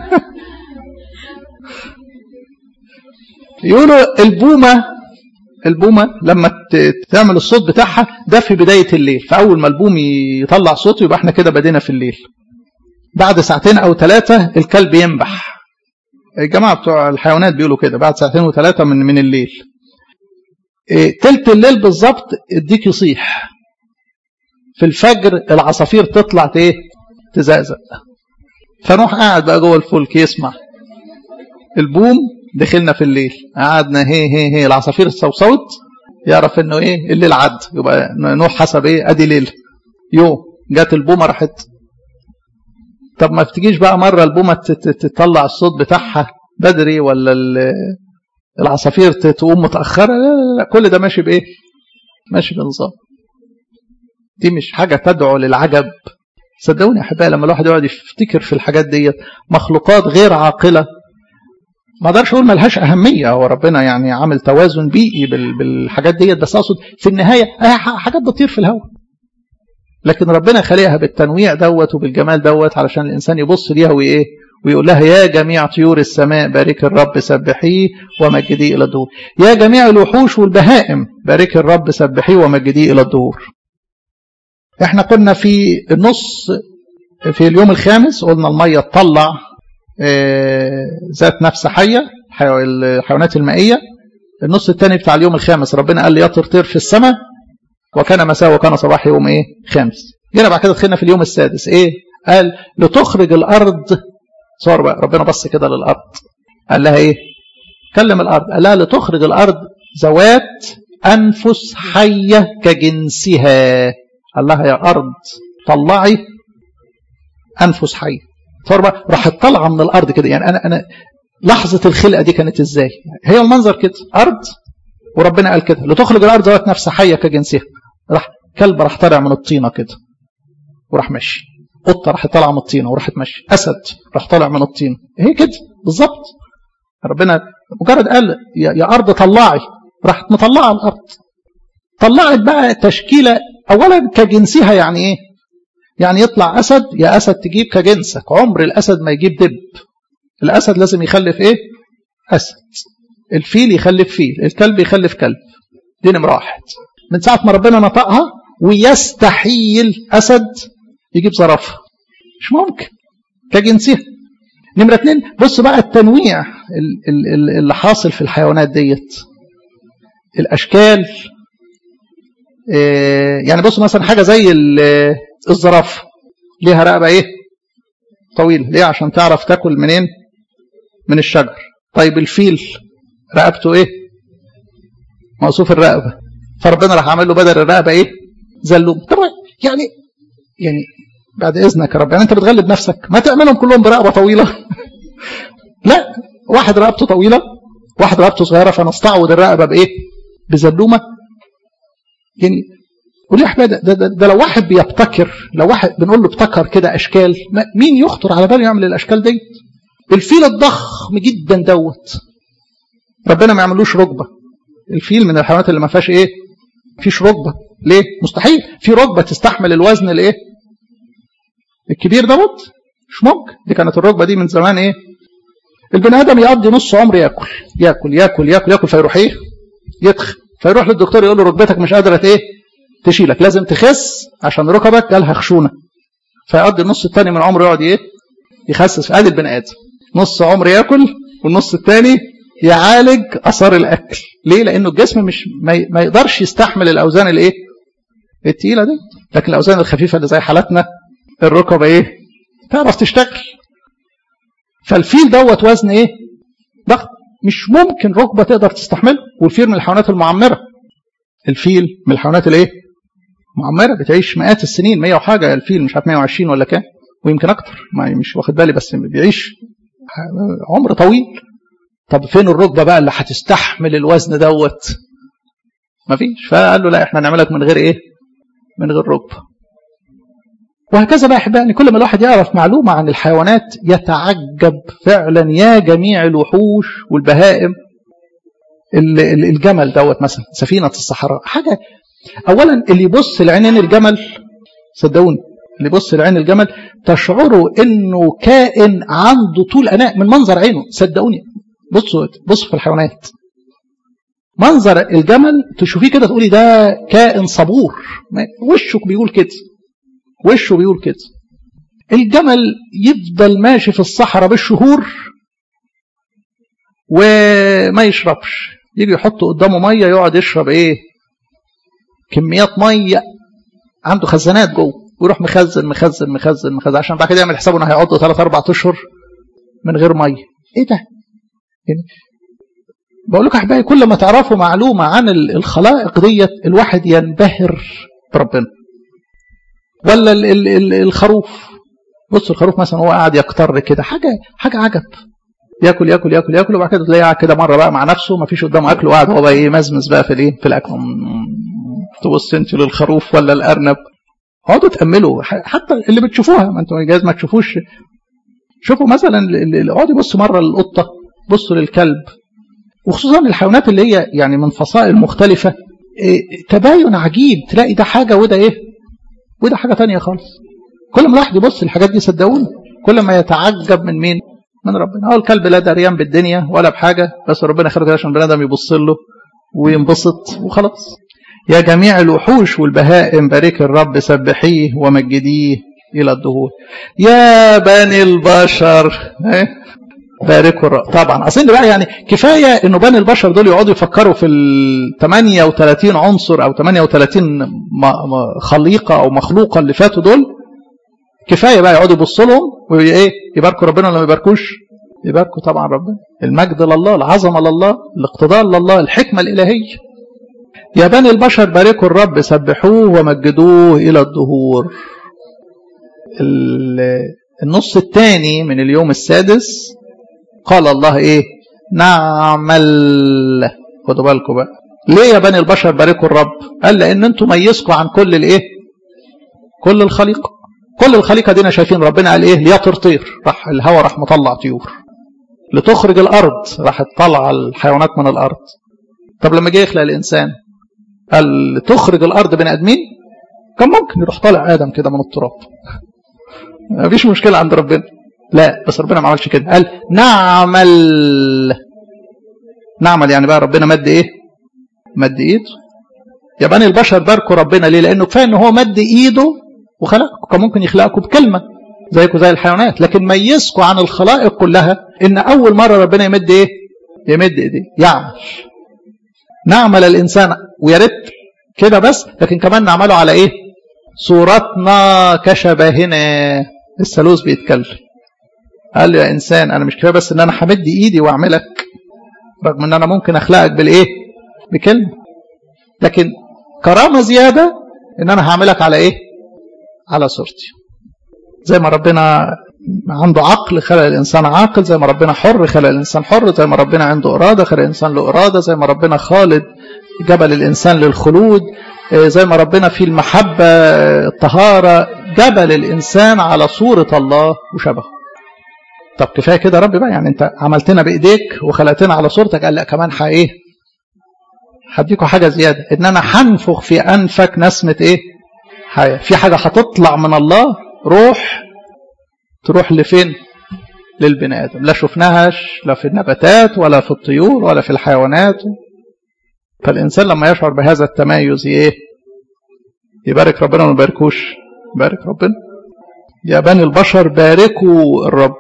يقولوا البومه البومه لما تعمل الصوت بتاعها ده في بدايه الليل فاول ما البوم يطلع صوته يبقى احنا كده بدينا في الليل بعد ساعتين او ثلاثه الكلب ينبح الجماعه بتوع الحيوانات بيقولوا كده بعد ساعتين وثلاثه من من الليل إيه تلت الليل بالظبط الديك يصيح في الفجر العصافير تطلع ايه تزقزق فنروح قاعد بقى جوه الفلك يسمع البوم دخلنا في الليل قعدنا هي هي هي العصافير الصوصوت يعرف انه ايه الليل عد يبقى نوح حسب ايه ادي ليل يوم جت البومه راحت طب ما بتجيش بقى مره البومه تطلع الصوت بتاعها بدري ولا العصافير تقوم متاخره لا, لا, لا كل ده ماشي بايه ماشي بنظام دي مش حاجه تدعو للعجب صدقوني يا احبائي لما الواحد يقعد يفتكر في الحاجات ديت مخلوقات غير عاقله ما اقدرش اقول ملهاش اهميه هو ربنا يعني عامل توازن بيئي بالحاجات ديت بس اقصد في النهايه حاجات بتطير في الهواء لكن ربنا خلقها بالتنويع دوت وبالجمال دوت علشان الانسان يبص ليها وايه ويقول لها يا جميع طيور السماء بارك الرب سبحيه ومجديه الى الدهور يا جميع الوحوش والبهائم بارك الرب سبحيه ومجديه الى الدهور احنا كنا في النص في اليوم الخامس قلنا الميه تطلع ذات نفس حية الحيوانات المائية النص الثاني بتاع اليوم الخامس ربنا قال لي يطر طير في السماء وكان مساء وكان صباح يوم ايه خامس جينا بعد كده دخلنا في اليوم السادس ايه قال لتخرج الارض صور بقى ربنا بص كده للارض قال لها ايه كلم الارض قال لها لتخرج الارض ذوات انفس حيه كجنسها قال لها يا ارض طلعي انفس حيه فورمة راحت طالعه من الارض كده يعني انا انا لحظه الخلقه دي كانت ازاي؟ هي المنظر كده ارض وربنا قال كده لتخرج الارض ذات نفس حيه كجنسها راح كلب راح طالع من الطينه كده وراح ماشي قطه راح طالعه من الطينه وراحت ماشي اسد راح طالع من الطينه هي كده بالظبط ربنا مجرد قال يا ارض طلعي راحت مطلعه الارض طلعت بقى تشكيله اولا كجنسها يعني ايه يعني يطلع اسد يا اسد تجيب كجنسك عمر الاسد ما يجيب دب الاسد لازم يخلف ايه اسد الفيل يخلف فيل الكلب يخلف كلب دي نمره واحد من ساعه ما ربنا نطقها ويستحيل اسد يجيب زرافه مش ممكن كجنسها نمرة اتنين بص بقى التنويع اللي حاصل في الحيوانات ديت الأشكال يعني بص مثلا حاجة زي الزرافة ليها رقبة ايه طويلة ليه عشان تعرف تاكل منين من الشجر طيب الفيل رقبته ايه موصوف الرقبة فربنا راح عامل له بدل الرقبة ايه زلوم طبعا يعني يعني بعد اذنك يا رب يعني انت بتغلب نفسك ما تعملهم كلهم برقبه طويله لا واحد رقبته طويله واحد رقبته صغيره فنستعوض الرقبه بايه بزلومه يعني قول يا احمد ده, ده, ده لو واحد بيبتكر لو واحد بنقول له ابتكر كده اشكال مين يخطر على باله يعمل الاشكال دي الفيل الضخم جدا دوت ربنا ما يعملوش ركبه الفيل من الحيوانات اللي ما فيهاش ايه فيش ركبه ليه مستحيل في ركبه تستحمل الوزن الايه الكبير دوت مش ممكن دي كانت الركبه دي من زمان ايه البني ادم يقضي نص عمره ياكل ياكل ياكل ياكل ياكل فيروح ايه يتخن فيروح للدكتور يقول له ركبتك مش قادره ايه تشيلك لازم تخس عشان ركبك جالها خشونه فيقضي النص الثاني من عمره يقعد ايه يخسس في ادي البني ادم نص عمر ياكل والنص الثاني يعالج اثار الاكل ليه لانه الجسم مش ما يقدرش يستحمل الاوزان الايه التقيله دي لكن الاوزان الخفيفه اللي زي حالتنا الركبه ايه تعرف تشتغل فالفيل دوت وزن ايه ضغط مش ممكن ركبه تقدر تستحمله والفيل من الحيوانات المعمره الفيل من الحيوانات الايه معمره بتعيش مئات السنين 100 وحاجه الفيل مش عارف 120 ولا كام ويمكن اكتر ما مش واخد بالي بس بيعيش عمر طويل طب فين الركبه بقى اللي هتستحمل الوزن دوت مفيش فقال له لا احنا نعملك من غير ايه من غير ركبه وهكذا بقى احبائي يعني كل ما الواحد يعرف معلومه عن الحيوانات يتعجب فعلا يا جميع الوحوش والبهائم الجمل دوت مثلا سفينه الصحراء حاجه اولا اللي يبص لعينين الجمل صدقوني اللي يبص لعين الجمل تشعروا انه كائن عنده طول اناء من منظر عينه صدقوني بصوا بصوا في الحيوانات منظر الجمل تشوفيه كده تقولي ده كائن صبور وشه بيقول كده وشه بيقول كده الجمل يفضل ماشي في الصحراء بالشهور وما يشربش يجي يحط قدامه ميه يقعد يشرب ايه كميات ميه عنده خزانات جوه ويروح مخزن مخزن مخزن مخزن عشان بعد كده يعمل حسابه انه هيقعد ثلاث اربع اشهر من غير ميه ايه ده يعني بقول لكم احبائي كل ما تعرفوا معلومه عن الخلائق ديت الواحد ينبهر بربنا ولا ال ال ال الخروف بص الخروف مثلا هو قاعد يقتر كده حاجه حاجه عجب ياكل ياكل ياكل ياكل وبعد كده تلاقيه قاعد كده مره بقى مع نفسه ما فيش قدامه اكل وقاعد هو بقى ايه مزمز بقى في الايه في الاكل تبص انت للخروف ولا الارنب اقعدوا تاملوا حتى اللي بتشوفوها ما انتوا جايز ما تشوفوش شوفوا مثلا اقعدوا بصوا مره للقطه بصوا للكلب وخصوصا الحيوانات اللي هي يعني من فصائل مختلفه إيه تباين عجيب تلاقي ده حاجه وده ايه وده حاجه تانية خالص كل ما الواحد يبص الحاجات دي صدقوني كل ما يتعجب من مين من ربنا هو الكلب لا دريان بالدنيا ولا بحاجه بس ربنا خلقه عشان البني ادم يبص له وينبسط وخلاص يا جميع الوحوش والبهائم بارك الرب سبحيه ومجديه الى الدهور يا بني البشر باركوا الرب طبعا اصل بقى يعني كفايه انه بني البشر دول يقعدوا يفكروا في ال 38 عنصر او 38 خليقه او مخلوقه اللي فاتوا دول كفايه بقى يقعدوا يبصوا لهم وايه يباركوا ربنا ولا ما يباركوش يباركوا طبعا ربنا المجد لله العظمه لله الاقتدار لله الحكمه الالهيه يا بني البشر باركوا الرب سبحوه ومجدوه الى الدهور النص الثاني من اليوم السادس قال الله ايه نعمل خدوا بالكم بقى ليه يا بني البشر باركوا الرب قال لان انتم ميزكم عن كل الايه كل الخليقه كل الخليقه دينا شايفين ربنا قال ايه ليطر طير راح الهواء راح مطلع طيور لتخرج الارض راحت طالعه الحيوانات من الارض طب لما جه يخلق الانسان قال تخرج الارض بني ادمين كان ممكن يروح طالع ادم كده من التراب مفيش مشكله عند ربنا لا بس ربنا ما عملش كده قال نعمل نعمل يعني بقى ربنا مد ايه مد ايده يا بني البشر باركوا ربنا ليه لانه كفايه ان هو مد ايده وخلقكم كان ممكن يخلقكم بكلمه زيكم زي الحيوانات لكن ميزكم عن الخلائق كلها ان اول مره ربنا يمد ايه يمد ايديه يعمل نعمل الانسان ويا ريت كده بس لكن كمان نعمله على ايه صورتنا كشبهنا الثالوث بيتكلم قال له يا انسان انا مش كفايه بس ان انا همد ايدي واعملك رغم ان انا ممكن اخلقك بالايه بكلمه لكن كرامه زياده ان انا هعملك على ايه على صورتي زي ما ربنا عنده عقل خلق الانسان عاقل زي ما ربنا حر خلق الانسان حر زي ما ربنا عنده اراده خلق الانسان له اراده زي ما ربنا خالد جبل الانسان للخلود زي ما ربنا في المحبه الطهاره جبل الانسان على صوره الله وشبهه طب كفايه كده يا رب بقى يعني انت عملتنا بايديك وخلقتنا على صورتك قال لا كمان ايه هديكوا حاجه زياده ان انا هنفخ في انفك نسمه ايه حياه في حاجه هتطلع من الله روح تروح لفين للبني ادم لا شفناهاش لا في النباتات ولا في الطيور ولا في الحيوانات فالانسان لما يشعر بهذا التميز ايه يبارك ربنا وما يباركوش يبارك ربنا يا بني البشر باركوا الرب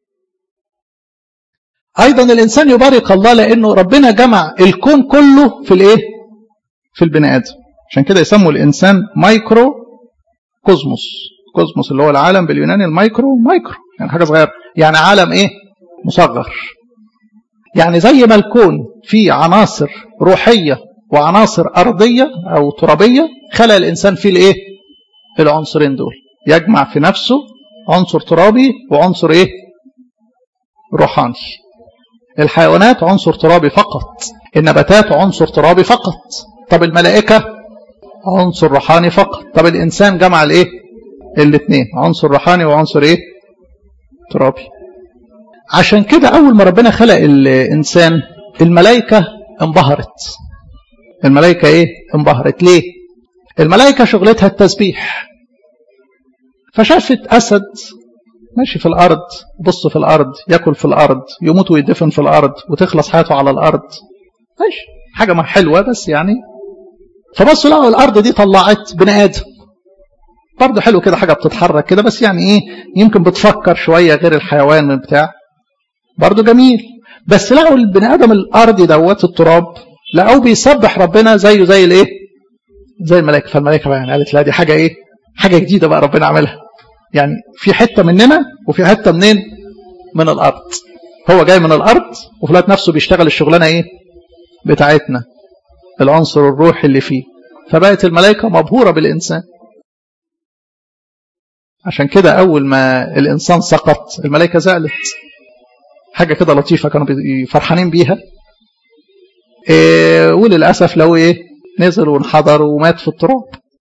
ايضا الانسان يبارك الله لانه ربنا جمع الكون كله في الايه في البني ادم عشان كده يسموا الانسان مايكرو كوزموس كوزموس اللي هو العالم باليوناني المايكرو مايكرو يعني حاجه صغيره يعني عالم ايه مصغر يعني زي ما الكون فيه عناصر روحيه وعناصر ارضيه او ترابيه خلق الانسان فيه الايه العنصرين دول يجمع في نفسه عنصر ترابي وعنصر ايه روحاني الحيوانات عنصر ترابي فقط النباتات عنصر ترابي فقط طب الملائكة عنصر روحاني فقط طب الإنسان جمع الايه الاثنين عنصر روحاني وعنصر ايه ترابي عشان كده أول ما ربنا خلق الإنسان الملائكة انبهرت الملائكة ايه انبهرت ليه الملائكة شغلتها التسبيح فشافت أسد ماشي في الأرض بص في الأرض يأكل في الأرض يموت ويدفن في الأرض وتخلص حياته على الأرض ماشي حاجة ما حلوة بس يعني فبصوا لقوا الأرض دي طلعت بني آدم برضه حلو كده حاجة بتتحرك كده بس يعني إيه يمكن بتفكر شوية غير الحيوان من بتاع برضه جميل بس لقوا البني آدم الأرضي دوت التراب لقوه بيسبح ربنا زيه زي الإيه زي الملائكة فالملائكة بقى يعني قالت لا دي حاجة إيه حاجة جديدة بقى ربنا عملها يعني في حتة مننا وفي حتة منين من الأرض هو جاي من الأرض وفي الوقت نفسه بيشتغل الشغلانة إيه بتاعتنا العنصر الروحي اللي فيه فبقت الملائكة مبهورة بالإنسان عشان كده أول ما الإنسان سقط الملائكة زعلت حاجة كده لطيفة كانوا فرحانين بيها إيه وللأسف لو إيه نزل وانحدر ومات في التراب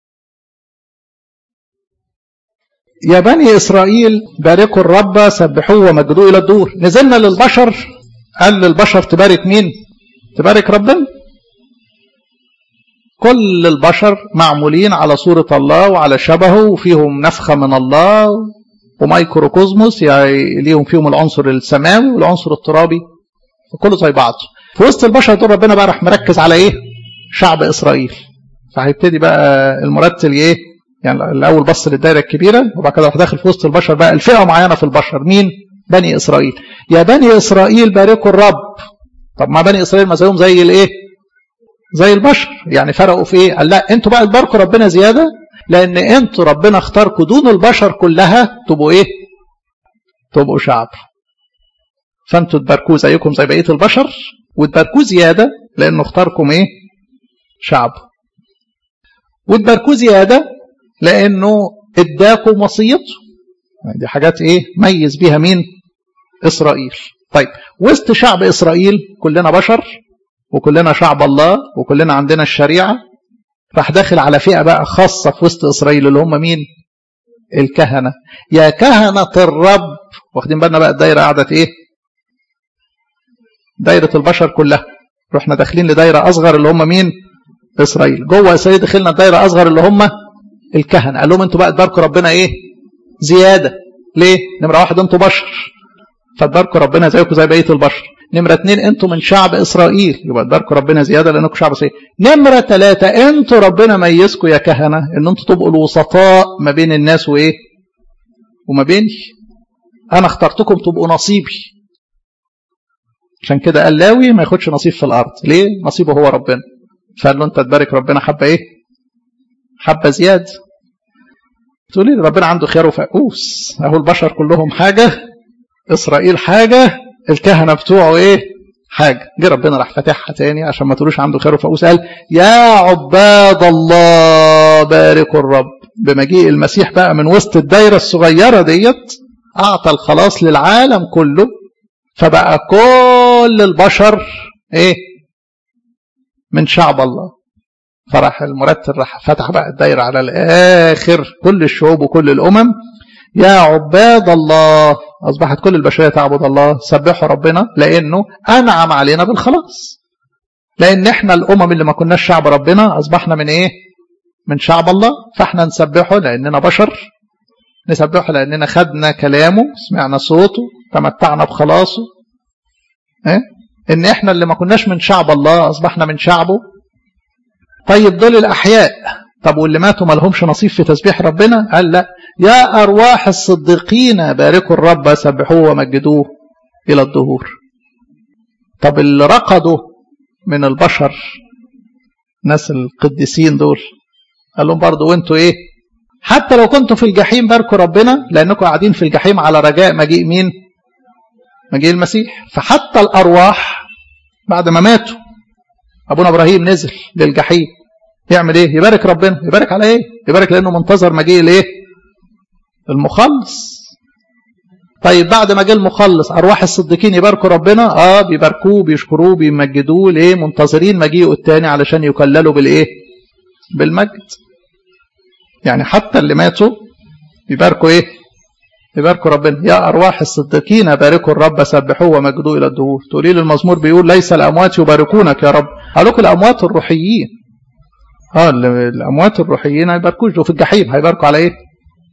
يا بني إسرائيل باركوا الرب سبحوه ومجدوه إلى الدور نزلنا للبشر قال للبشر تبارك مين تبارك ربنا كل البشر معمولين على صورة الله وعلى شبهه وفيهم نفخة من الله ومايكروكوزموس يعني ليهم فيهم العنصر السماوي والعنصر الترابي فكله زي بعضه في وسط البشر دول ربنا بقى راح مركز على ايه شعب اسرائيل فهيبتدي بقى المرتل ايه يعني الاول بص للدائره الكبيره وبعد كده راح داخل في وسط البشر بقى الفئه معينه في البشر مين بني اسرائيل يا بني اسرائيل باركوا الرب طب ما بني اسرائيل ما زيهم زي الايه زي البشر يعني فرقوا في ايه قال لا انتوا بقى تباركوا ربنا زياده لان انتوا ربنا اختاركم دون البشر كلها تبقوا ايه تبقوا شعب فانتوا تباركوه زيكم زي بقيه البشر وتباركوه زياده لانه اختاركم ايه شعب وتباركوه زياده لانه اداكم وصيته دي حاجات ايه ميز بيها مين اسرائيل طيب وسط شعب اسرائيل كلنا بشر وكلنا شعب الله وكلنا عندنا الشريعه راح داخل على فئه بقى خاصه في وسط اسرائيل اللي هم مين الكهنه يا كهنه الرب واخدين بالنا بقى الدايره قعدت ايه دايرة البشر كلها رحنا داخلين لدايرة أصغر اللي هم مين إسرائيل جوه إسرائيل دخلنا دايرة أصغر اللي هم الكهنة قال لهم انتوا بقى تباركوا ربنا ايه زيادة ليه نمرة واحد انتوا بشر فتباركوا ربنا زيكم زي بقية البشر نمرة اتنين انتوا من شعب إسرائيل يبقى تباركوا ربنا زيادة لأنكم شعب إسرائيل نمرة ثلاثة انتوا ربنا ميزكم يا كهنة ان انتوا تبقوا الوسطاء ما بين الناس وايه وما بيني انا اخترتكم تبقوا نصيبي عشان كده قال لاوي ما ياخدش نصيب في الارض ليه نصيبه هو ربنا فقال له انت تبارك ربنا حبه ايه حبه زياده تقولي لي ربنا عنده خيار وفقوس اهو البشر كلهم حاجه اسرائيل حاجه الكهنه بتوعه ايه حاجه جه ربنا راح فاتحها تاني عشان ما تقولوش عنده خير وفقوس قال يا عباد الله باركوا الرب بمجيء المسيح بقى من وسط الدايره الصغيره ديت اعطى الخلاص للعالم كله فبقى كل البشر ايه من شعب الله فراح المرتل راح فتح بقى الدايره على الاخر كل الشعوب وكل الامم يا عباد الله اصبحت كل البشريه تعبد الله سبحوا ربنا لانه انعم علينا بالخلاص لان احنا الامم اللي ما كناش شعب ربنا اصبحنا من ايه من شعب الله فاحنا نسبحه لاننا بشر نسبحه لاننا خدنا كلامه سمعنا صوته تمتعنا بخلاصه إيه؟ ان احنا اللي ما كناش من شعب الله اصبحنا من شعبه طيب دول الاحياء طب واللي ماتوا ما لهمش نصيب في تسبيح ربنا قال لا يا ارواح الصديقين باركوا الرب سبحوه ومجدوه الى الدهور طب اللي رقدوا من البشر ناس القديسين دول قال لهم برضه وانتوا ايه حتى لو كنتوا في الجحيم باركوا ربنا لانكم قاعدين في الجحيم على رجاء مجيء مين مجيء المسيح فحتى الارواح بعد ما ماتوا ابونا ابراهيم نزل للجحيم يعمل ايه يبارك ربنا يبارك على ايه يبارك لانه منتظر مجيء الايه المخلص طيب بعد ما جه المخلص ارواح الصديقين يباركوا ربنا اه بيباركوه بيشكروه بيمجدوه ليه منتظرين مجيئه الثاني علشان يكللوا بالايه بالمجد يعني حتى اللي ماتوا يباركوا ايه يباركوا ربنا يا ارواح الصديقين باركوا الرب سبحوه ومجدوه الى الدهور تقولي لي المزمور بيقول ليس الاموات يباركونك يا رب قالوا الاموات الروحيين اه الاموات الروحيين هيباركوش في الجحيم هيباركوا على ايه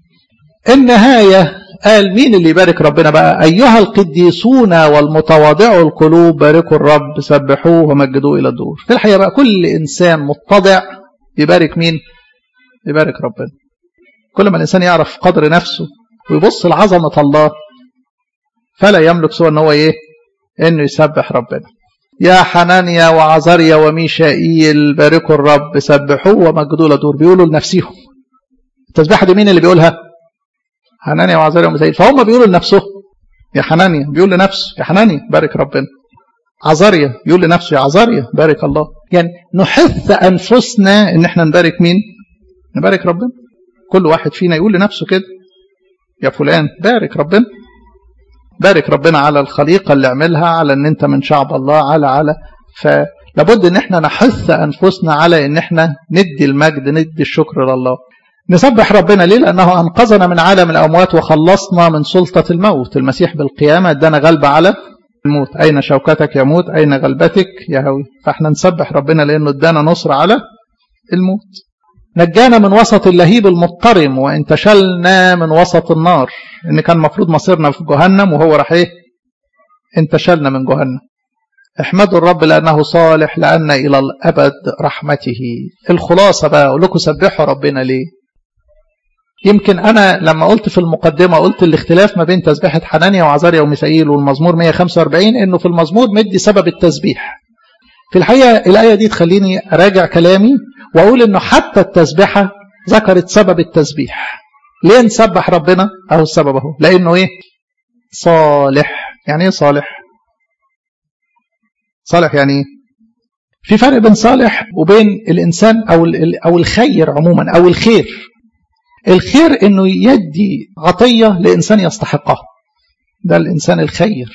النهايه قال مين اللي يبارك ربنا بقى ايها القديسون والمتواضعوا القلوب باركوا الرب سبحوه ومجدوه الى الدهور في الحقيقه بقى كل انسان متضع يبارك مين يبارك ربنا كل ما الانسان يعرف قدر نفسه ويبص لعظمه الله فلا يملك سوى ان هو ايه انه يسبح ربنا يا حنانيا وعزريا وميشائيل باركوا الرب سبحوه ومجدوه لدور بيقولوا لنفسهم التسبيحه دي مين اللي بيقولها حنانيا وعزريا وميشائيل فهم بيقولوا لنفسهم يا حنانيا بيقول لنفسه يا حنانيا بارك ربنا عزريا يقول لنفسه يا عزريا بارك الله يعني نحث انفسنا ان احنا نبارك مين نبارك ربنا كل واحد فينا يقول لنفسه كده يا فلان بارك ربنا بارك ربنا على الخليقة اللي عملها على ان انت من شعب الله على على فلابد ان احنا نحث انفسنا على ان احنا ندي المجد ندي الشكر لله نسبح ربنا ليه لانه انقذنا من عالم الاموات وخلصنا من سلطة الموت المسيح بالقيامة ادانا غلبة على الموت اين شوكتك يا موت اين غلبتك يا هوي فاحنا نسبح ربنا لانه ادانا نصر على الموت نجانا من وسط اللهيب المضطرم وانتشلنا من وسط النار ان كان المفروض مصيرنا في جهنم وهو راح ايه انتشلنا من جهنم احمدوا الرب لانه صالح لان الى الابد رحمته الخلاصه بقى اقول لكم سبحوا ربنا ليه يمكن انا لما قلت في المقدمه قلت الاختلاف ما بين تسبيحه حنانيا وعزاريا وميسائيل والمزمور 145 انه في المزمور مدي سبب التسبيح في الحقيقه الايه دي تخليني اراجع كلامي واقول انه حتى التسبيحه ذكرت سبب التسبيح ليه نسبح ربنا اهو السبب اهو لانه ايه صالح يعني ايه صالح صالح يعني ايه في فرق بين صالح وبين الانسان او او الخير عموما او الخير الخير انه يدي عطيه لانسان يستحقها ده الانسان الخير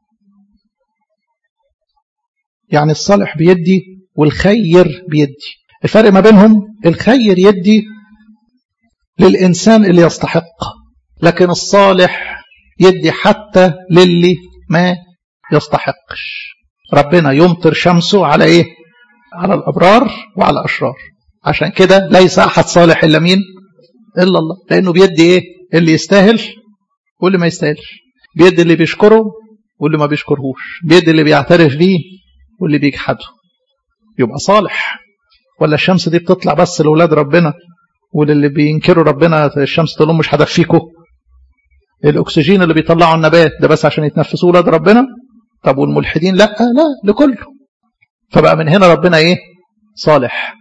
يعني الصالح بيدي والخير بيدي الفرق ما بينهم الخير يدي للإنسان اللي يستحق لكن الصالح يدي حتى للي ما يستحقش ربنا يمطر شمسه على ايه على الابرار وعلى الاشرار عشان كده ليس احد صالح الا مين الا الله لانه بيدي ايه اللي يستاهل واللي ما يستاهلش بيدي اللي بيشكره واللي ما بيشكرهوش بيدي اللي بيعترف بيه واللي بيجحده يبقى صالح ولا الشمس دي بتطلع بس لاولاد ربنا وللي بينكروا ربنا الشمس تقول لهم مش هدفيكوا الاكسجين اللي بيطلعه النبات ده بس عشان يتنفسوا ولاد ربنا طب والملحدين لا لا لكله فبقى من هنا ربنا ايه صالح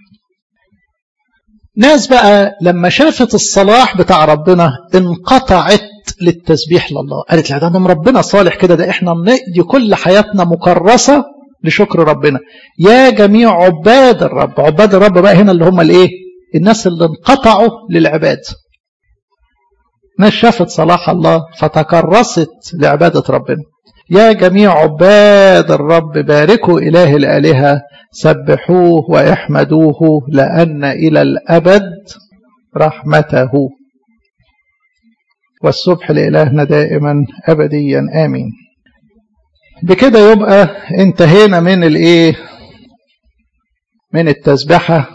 ناس بقى لما شافت الصلاح بتاع ربنا انقطعت للتسبيح لله قالت لا ده ربنا صالح كده ده احنا نقضي كل حياتنا مكرسة لشكر ربنا يا جميع عباد الرب عباد الرب بقى هنا اللي هم الايه الناس اللي انقطعوا للعباد ناس شافت صلاح الله فتكرست لعبادة ربنا يا جميع عباد الرب باركوا إله الآلهة سبحوه واحمدوه لأن إلى الأبد رحمته والسبح لإلهنا دائما أبديا آمين بكده يبقى انتهينا من الايه من التسبحة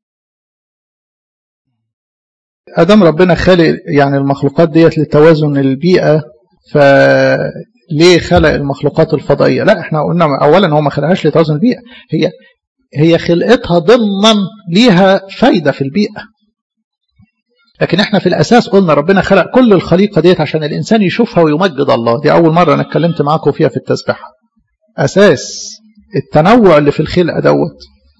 أدام ربنا خلق يعني المخلوقات ديت لتوازن البيئة فليه خلق المخلوقات الفضائية لا احنا قلنا أولا هو ما خلقهاش لتوازن البيئة هي هي خلقتها ضمنا ليها فايدة في البيئة لكن احنا في الأساس قلنا ربنا خلق كل الخليقة ديت عشان الإنسان يشوفها ويمجد الله دي أول مرة أنا اتكلمت معاكم فيها في التسبيحة أساس التنوع اللي في الخلقة دوت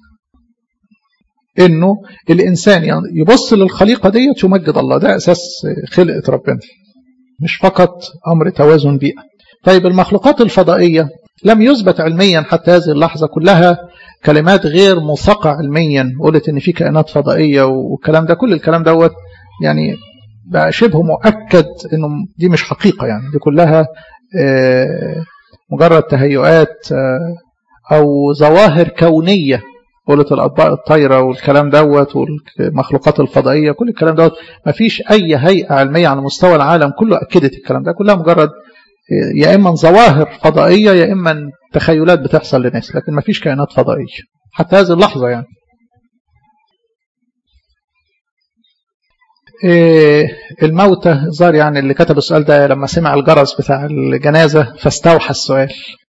إنه الإنسان يبص للخليقة ديت يمجد الله ده أساس خلقة ربنا مش فقط أمر توازن بيئة طيب المخلوقات الفضائية لم يثبت علميا حتى هذه اللحظة كلها كلمات غير موثقة علميا قلت إن في كائنات فضائية والكلام ده كل الكلام دوت يعني بقى شبه مؤكد إنه دي مش حقيقة يعني دي كلها مجرد تهيؤات أو ظواهر كونية قلت الأطباق الطايرة والكلام دوت والمخلوقات الفضائية كل الكلام دوت ما فيش أي هيئة علمية على مستوى العالم كله أكدت الكلام ده كلها مجرد يا إما ظواهر فضائية يا إما تخيلات بتحصل لناس لكن ما فيش كائنات فضائية حتى هذه اللحظة يعني إيه الموتى ظهر يعني اللي كتب السؤال ده لما سمع الجرس بتاع الجنازة فاستوحى السؤال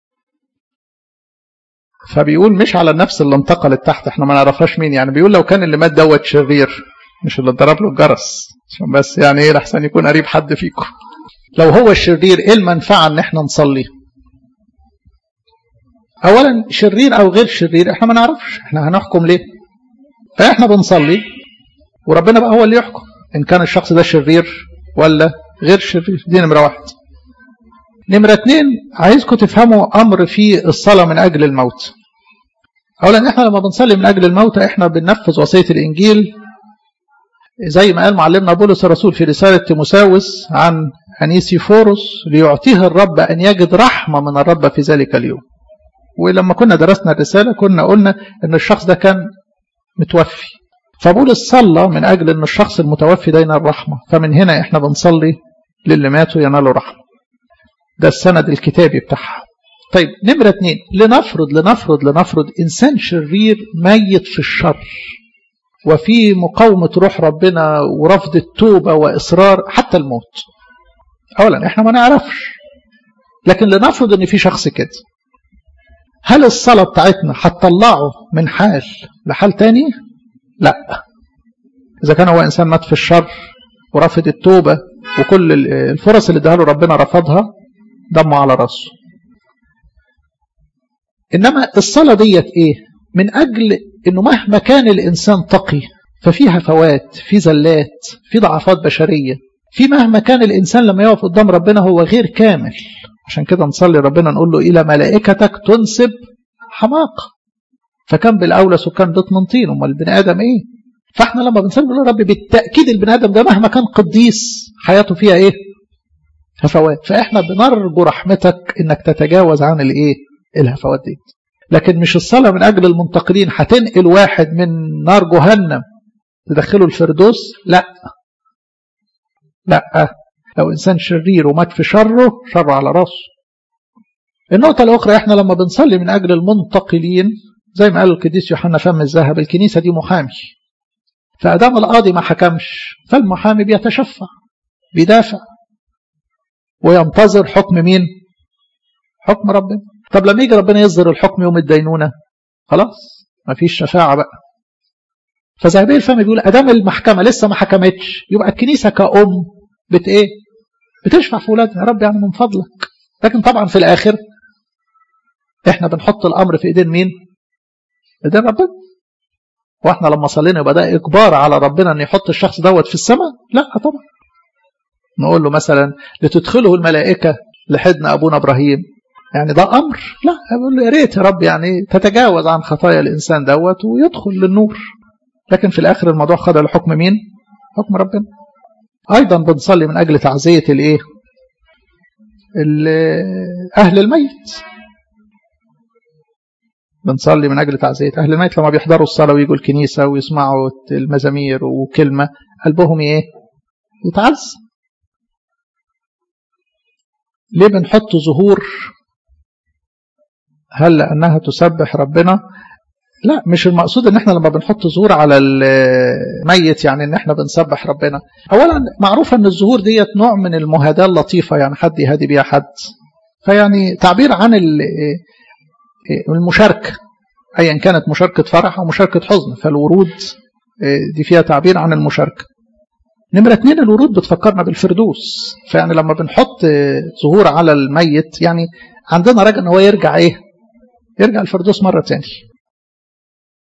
فبيقول مش على النفس اللي انتقلت تحت احنا ما نعرفهاش مين يعني بيقول لو كان اللي مات دوت شرير مش اللي ضرب له الجرس عشان بس يعني ايه لحسن يكون قريب حد فيكم لو هو الشرير ايه المنفعة ان احنا نصلي اولا شرير او غير شرير احنا ما نعرفش احنا هنحكم ليه فاحنا بنصلي وربنا بقى هو اللي يحكم ان كان الشخص ده شرير ولا غير شرير دي نمرة واحد نمرة اتنين عايزكم تفهموا امر في الصلاة من اجل الموت اولا احنا لما بنصلي من اجل الموت احنا بننفذ وصية الانجيل زي ما قال معلمنا بولس الرسول في رسالة تيموساوس عن أنيسيفوروس ليعطيه الرب أن يجد رحمة من الرب في ذلك اليوم ولما كنا درسنا الرسالة كنا قلنا أن الشخص ده كان متوفي فبولس صلى من أجل أن الشخص المتوفي ده ينال رحمة فمن هنا إحنا بنصلي للي ماتوا ينالوا رحمة ده السند الكتابي بتاعها طيب نمرة اتنين لنفرض لنفرض لنفرض إنسان شرير ميت في الشر وفي مقاومة روح ربنا ورفض التوبة وإصرار حتى الموت أولا إحنا ما نعرفش لكن لنفرض أن في شخص كده هل الصلاة بتاعتنا هتطلعه من حال لحال تاني لا إذا كان هو إنسان مات في الشر ورفض التوبة وكل الفرص اللي اداها له ربنا رفضها دمه على راسه إنما الصلاة ديت إيه من أجل إنه مهما كان الإنسان تقي ففي هفوات في زلات في ضعفات بشرية في مهما كان الإنسان لما يقف قدام ربنا هو غير كامل عشان كده نصلي ربنا نقول له إلى ملائكتك تنسب حماقة فكان بالأولى سكان بيت من طين أمال البني آدم إيه فإحنا لما بنصلي نقول رب بالتأكيد البني آدم ده مهما كان قديس حياته فيها إيه هفوات فإحنا بنرجو رحمتك إنك تتجاوز عن الإيه الهفوات دي لكن مش الصلاة من أجل المنتقلين هتنقل واحد من نار جهنم تدخله الفردوس لا لا لو إنسان شرير ومات في شره شره على راسه النقطة الأخرى إحنا لما بنصلي من أجل المنتقلين زي ما قال القديس يوحنا فم الذهب الكنيسة دي محامي فأدام القاضي ما حكمش فالمحامي بيتشفع بيدافع وينتظر حكم مين حكم ربنا طب لما يجي ربنا يصدر الحكم يوم الدينونة خلاص ما فيش شفاعة بقى فزهبيل الفم بيقول أدام المحكمة لسه ما حكمتش يبقى الكنيسة كأم بت إيه بتشفع في ولادها يا رب يعني من فضلك لكن طبعا في الآخر احنا بنحط الأمر في إيدين مين إيدين ربنا واحنا لما صلينا يبقى ده إجبار على ربنا أن يحط الشخص دوت في السماء لا طبعا نقول له مثلا لتدخله الملائكة لحدنا أبونا إبراهيم يعني ده أمر لا أقول له يا ريت يا رب يعني تتجاوز عن خطايا الإنسان دوت ويدخل للنور لكن في الآخر الموضوع خد الحكم مين حكم ربنا أيضا بنصلي من أجل تعزية الإيه أهل الميت بنصلي من أجل تعزية أهل الميت لما بيحضروا الصلاة ويجوا الكنيسة ويسمعوا المزامير وكلمة قلبهم إيه يتعز ليه بنحط ظهور هل لأنها تسبح ربنا لا مش المقصود ان احنا لما بنحط ظهور على الميت يعني ان احنا بنسبح ربنا اولا معروفة ان الظهور ديت نوع من المهاداة اللطيفة يعني حد يهدي بيها حد فيعني تعبير عن المشاركة ايا كانت مشاركة فرح او مشاركة حزن فالورود دي فيها تعبير عن المشاركة نمرة اتنين الورود بتفكرنا بالفردوس فيعني لما بنحط ظهور على الميت يعني عندنا رجاء ان هو يرجع ايه يرجع الفردوس مرة تاني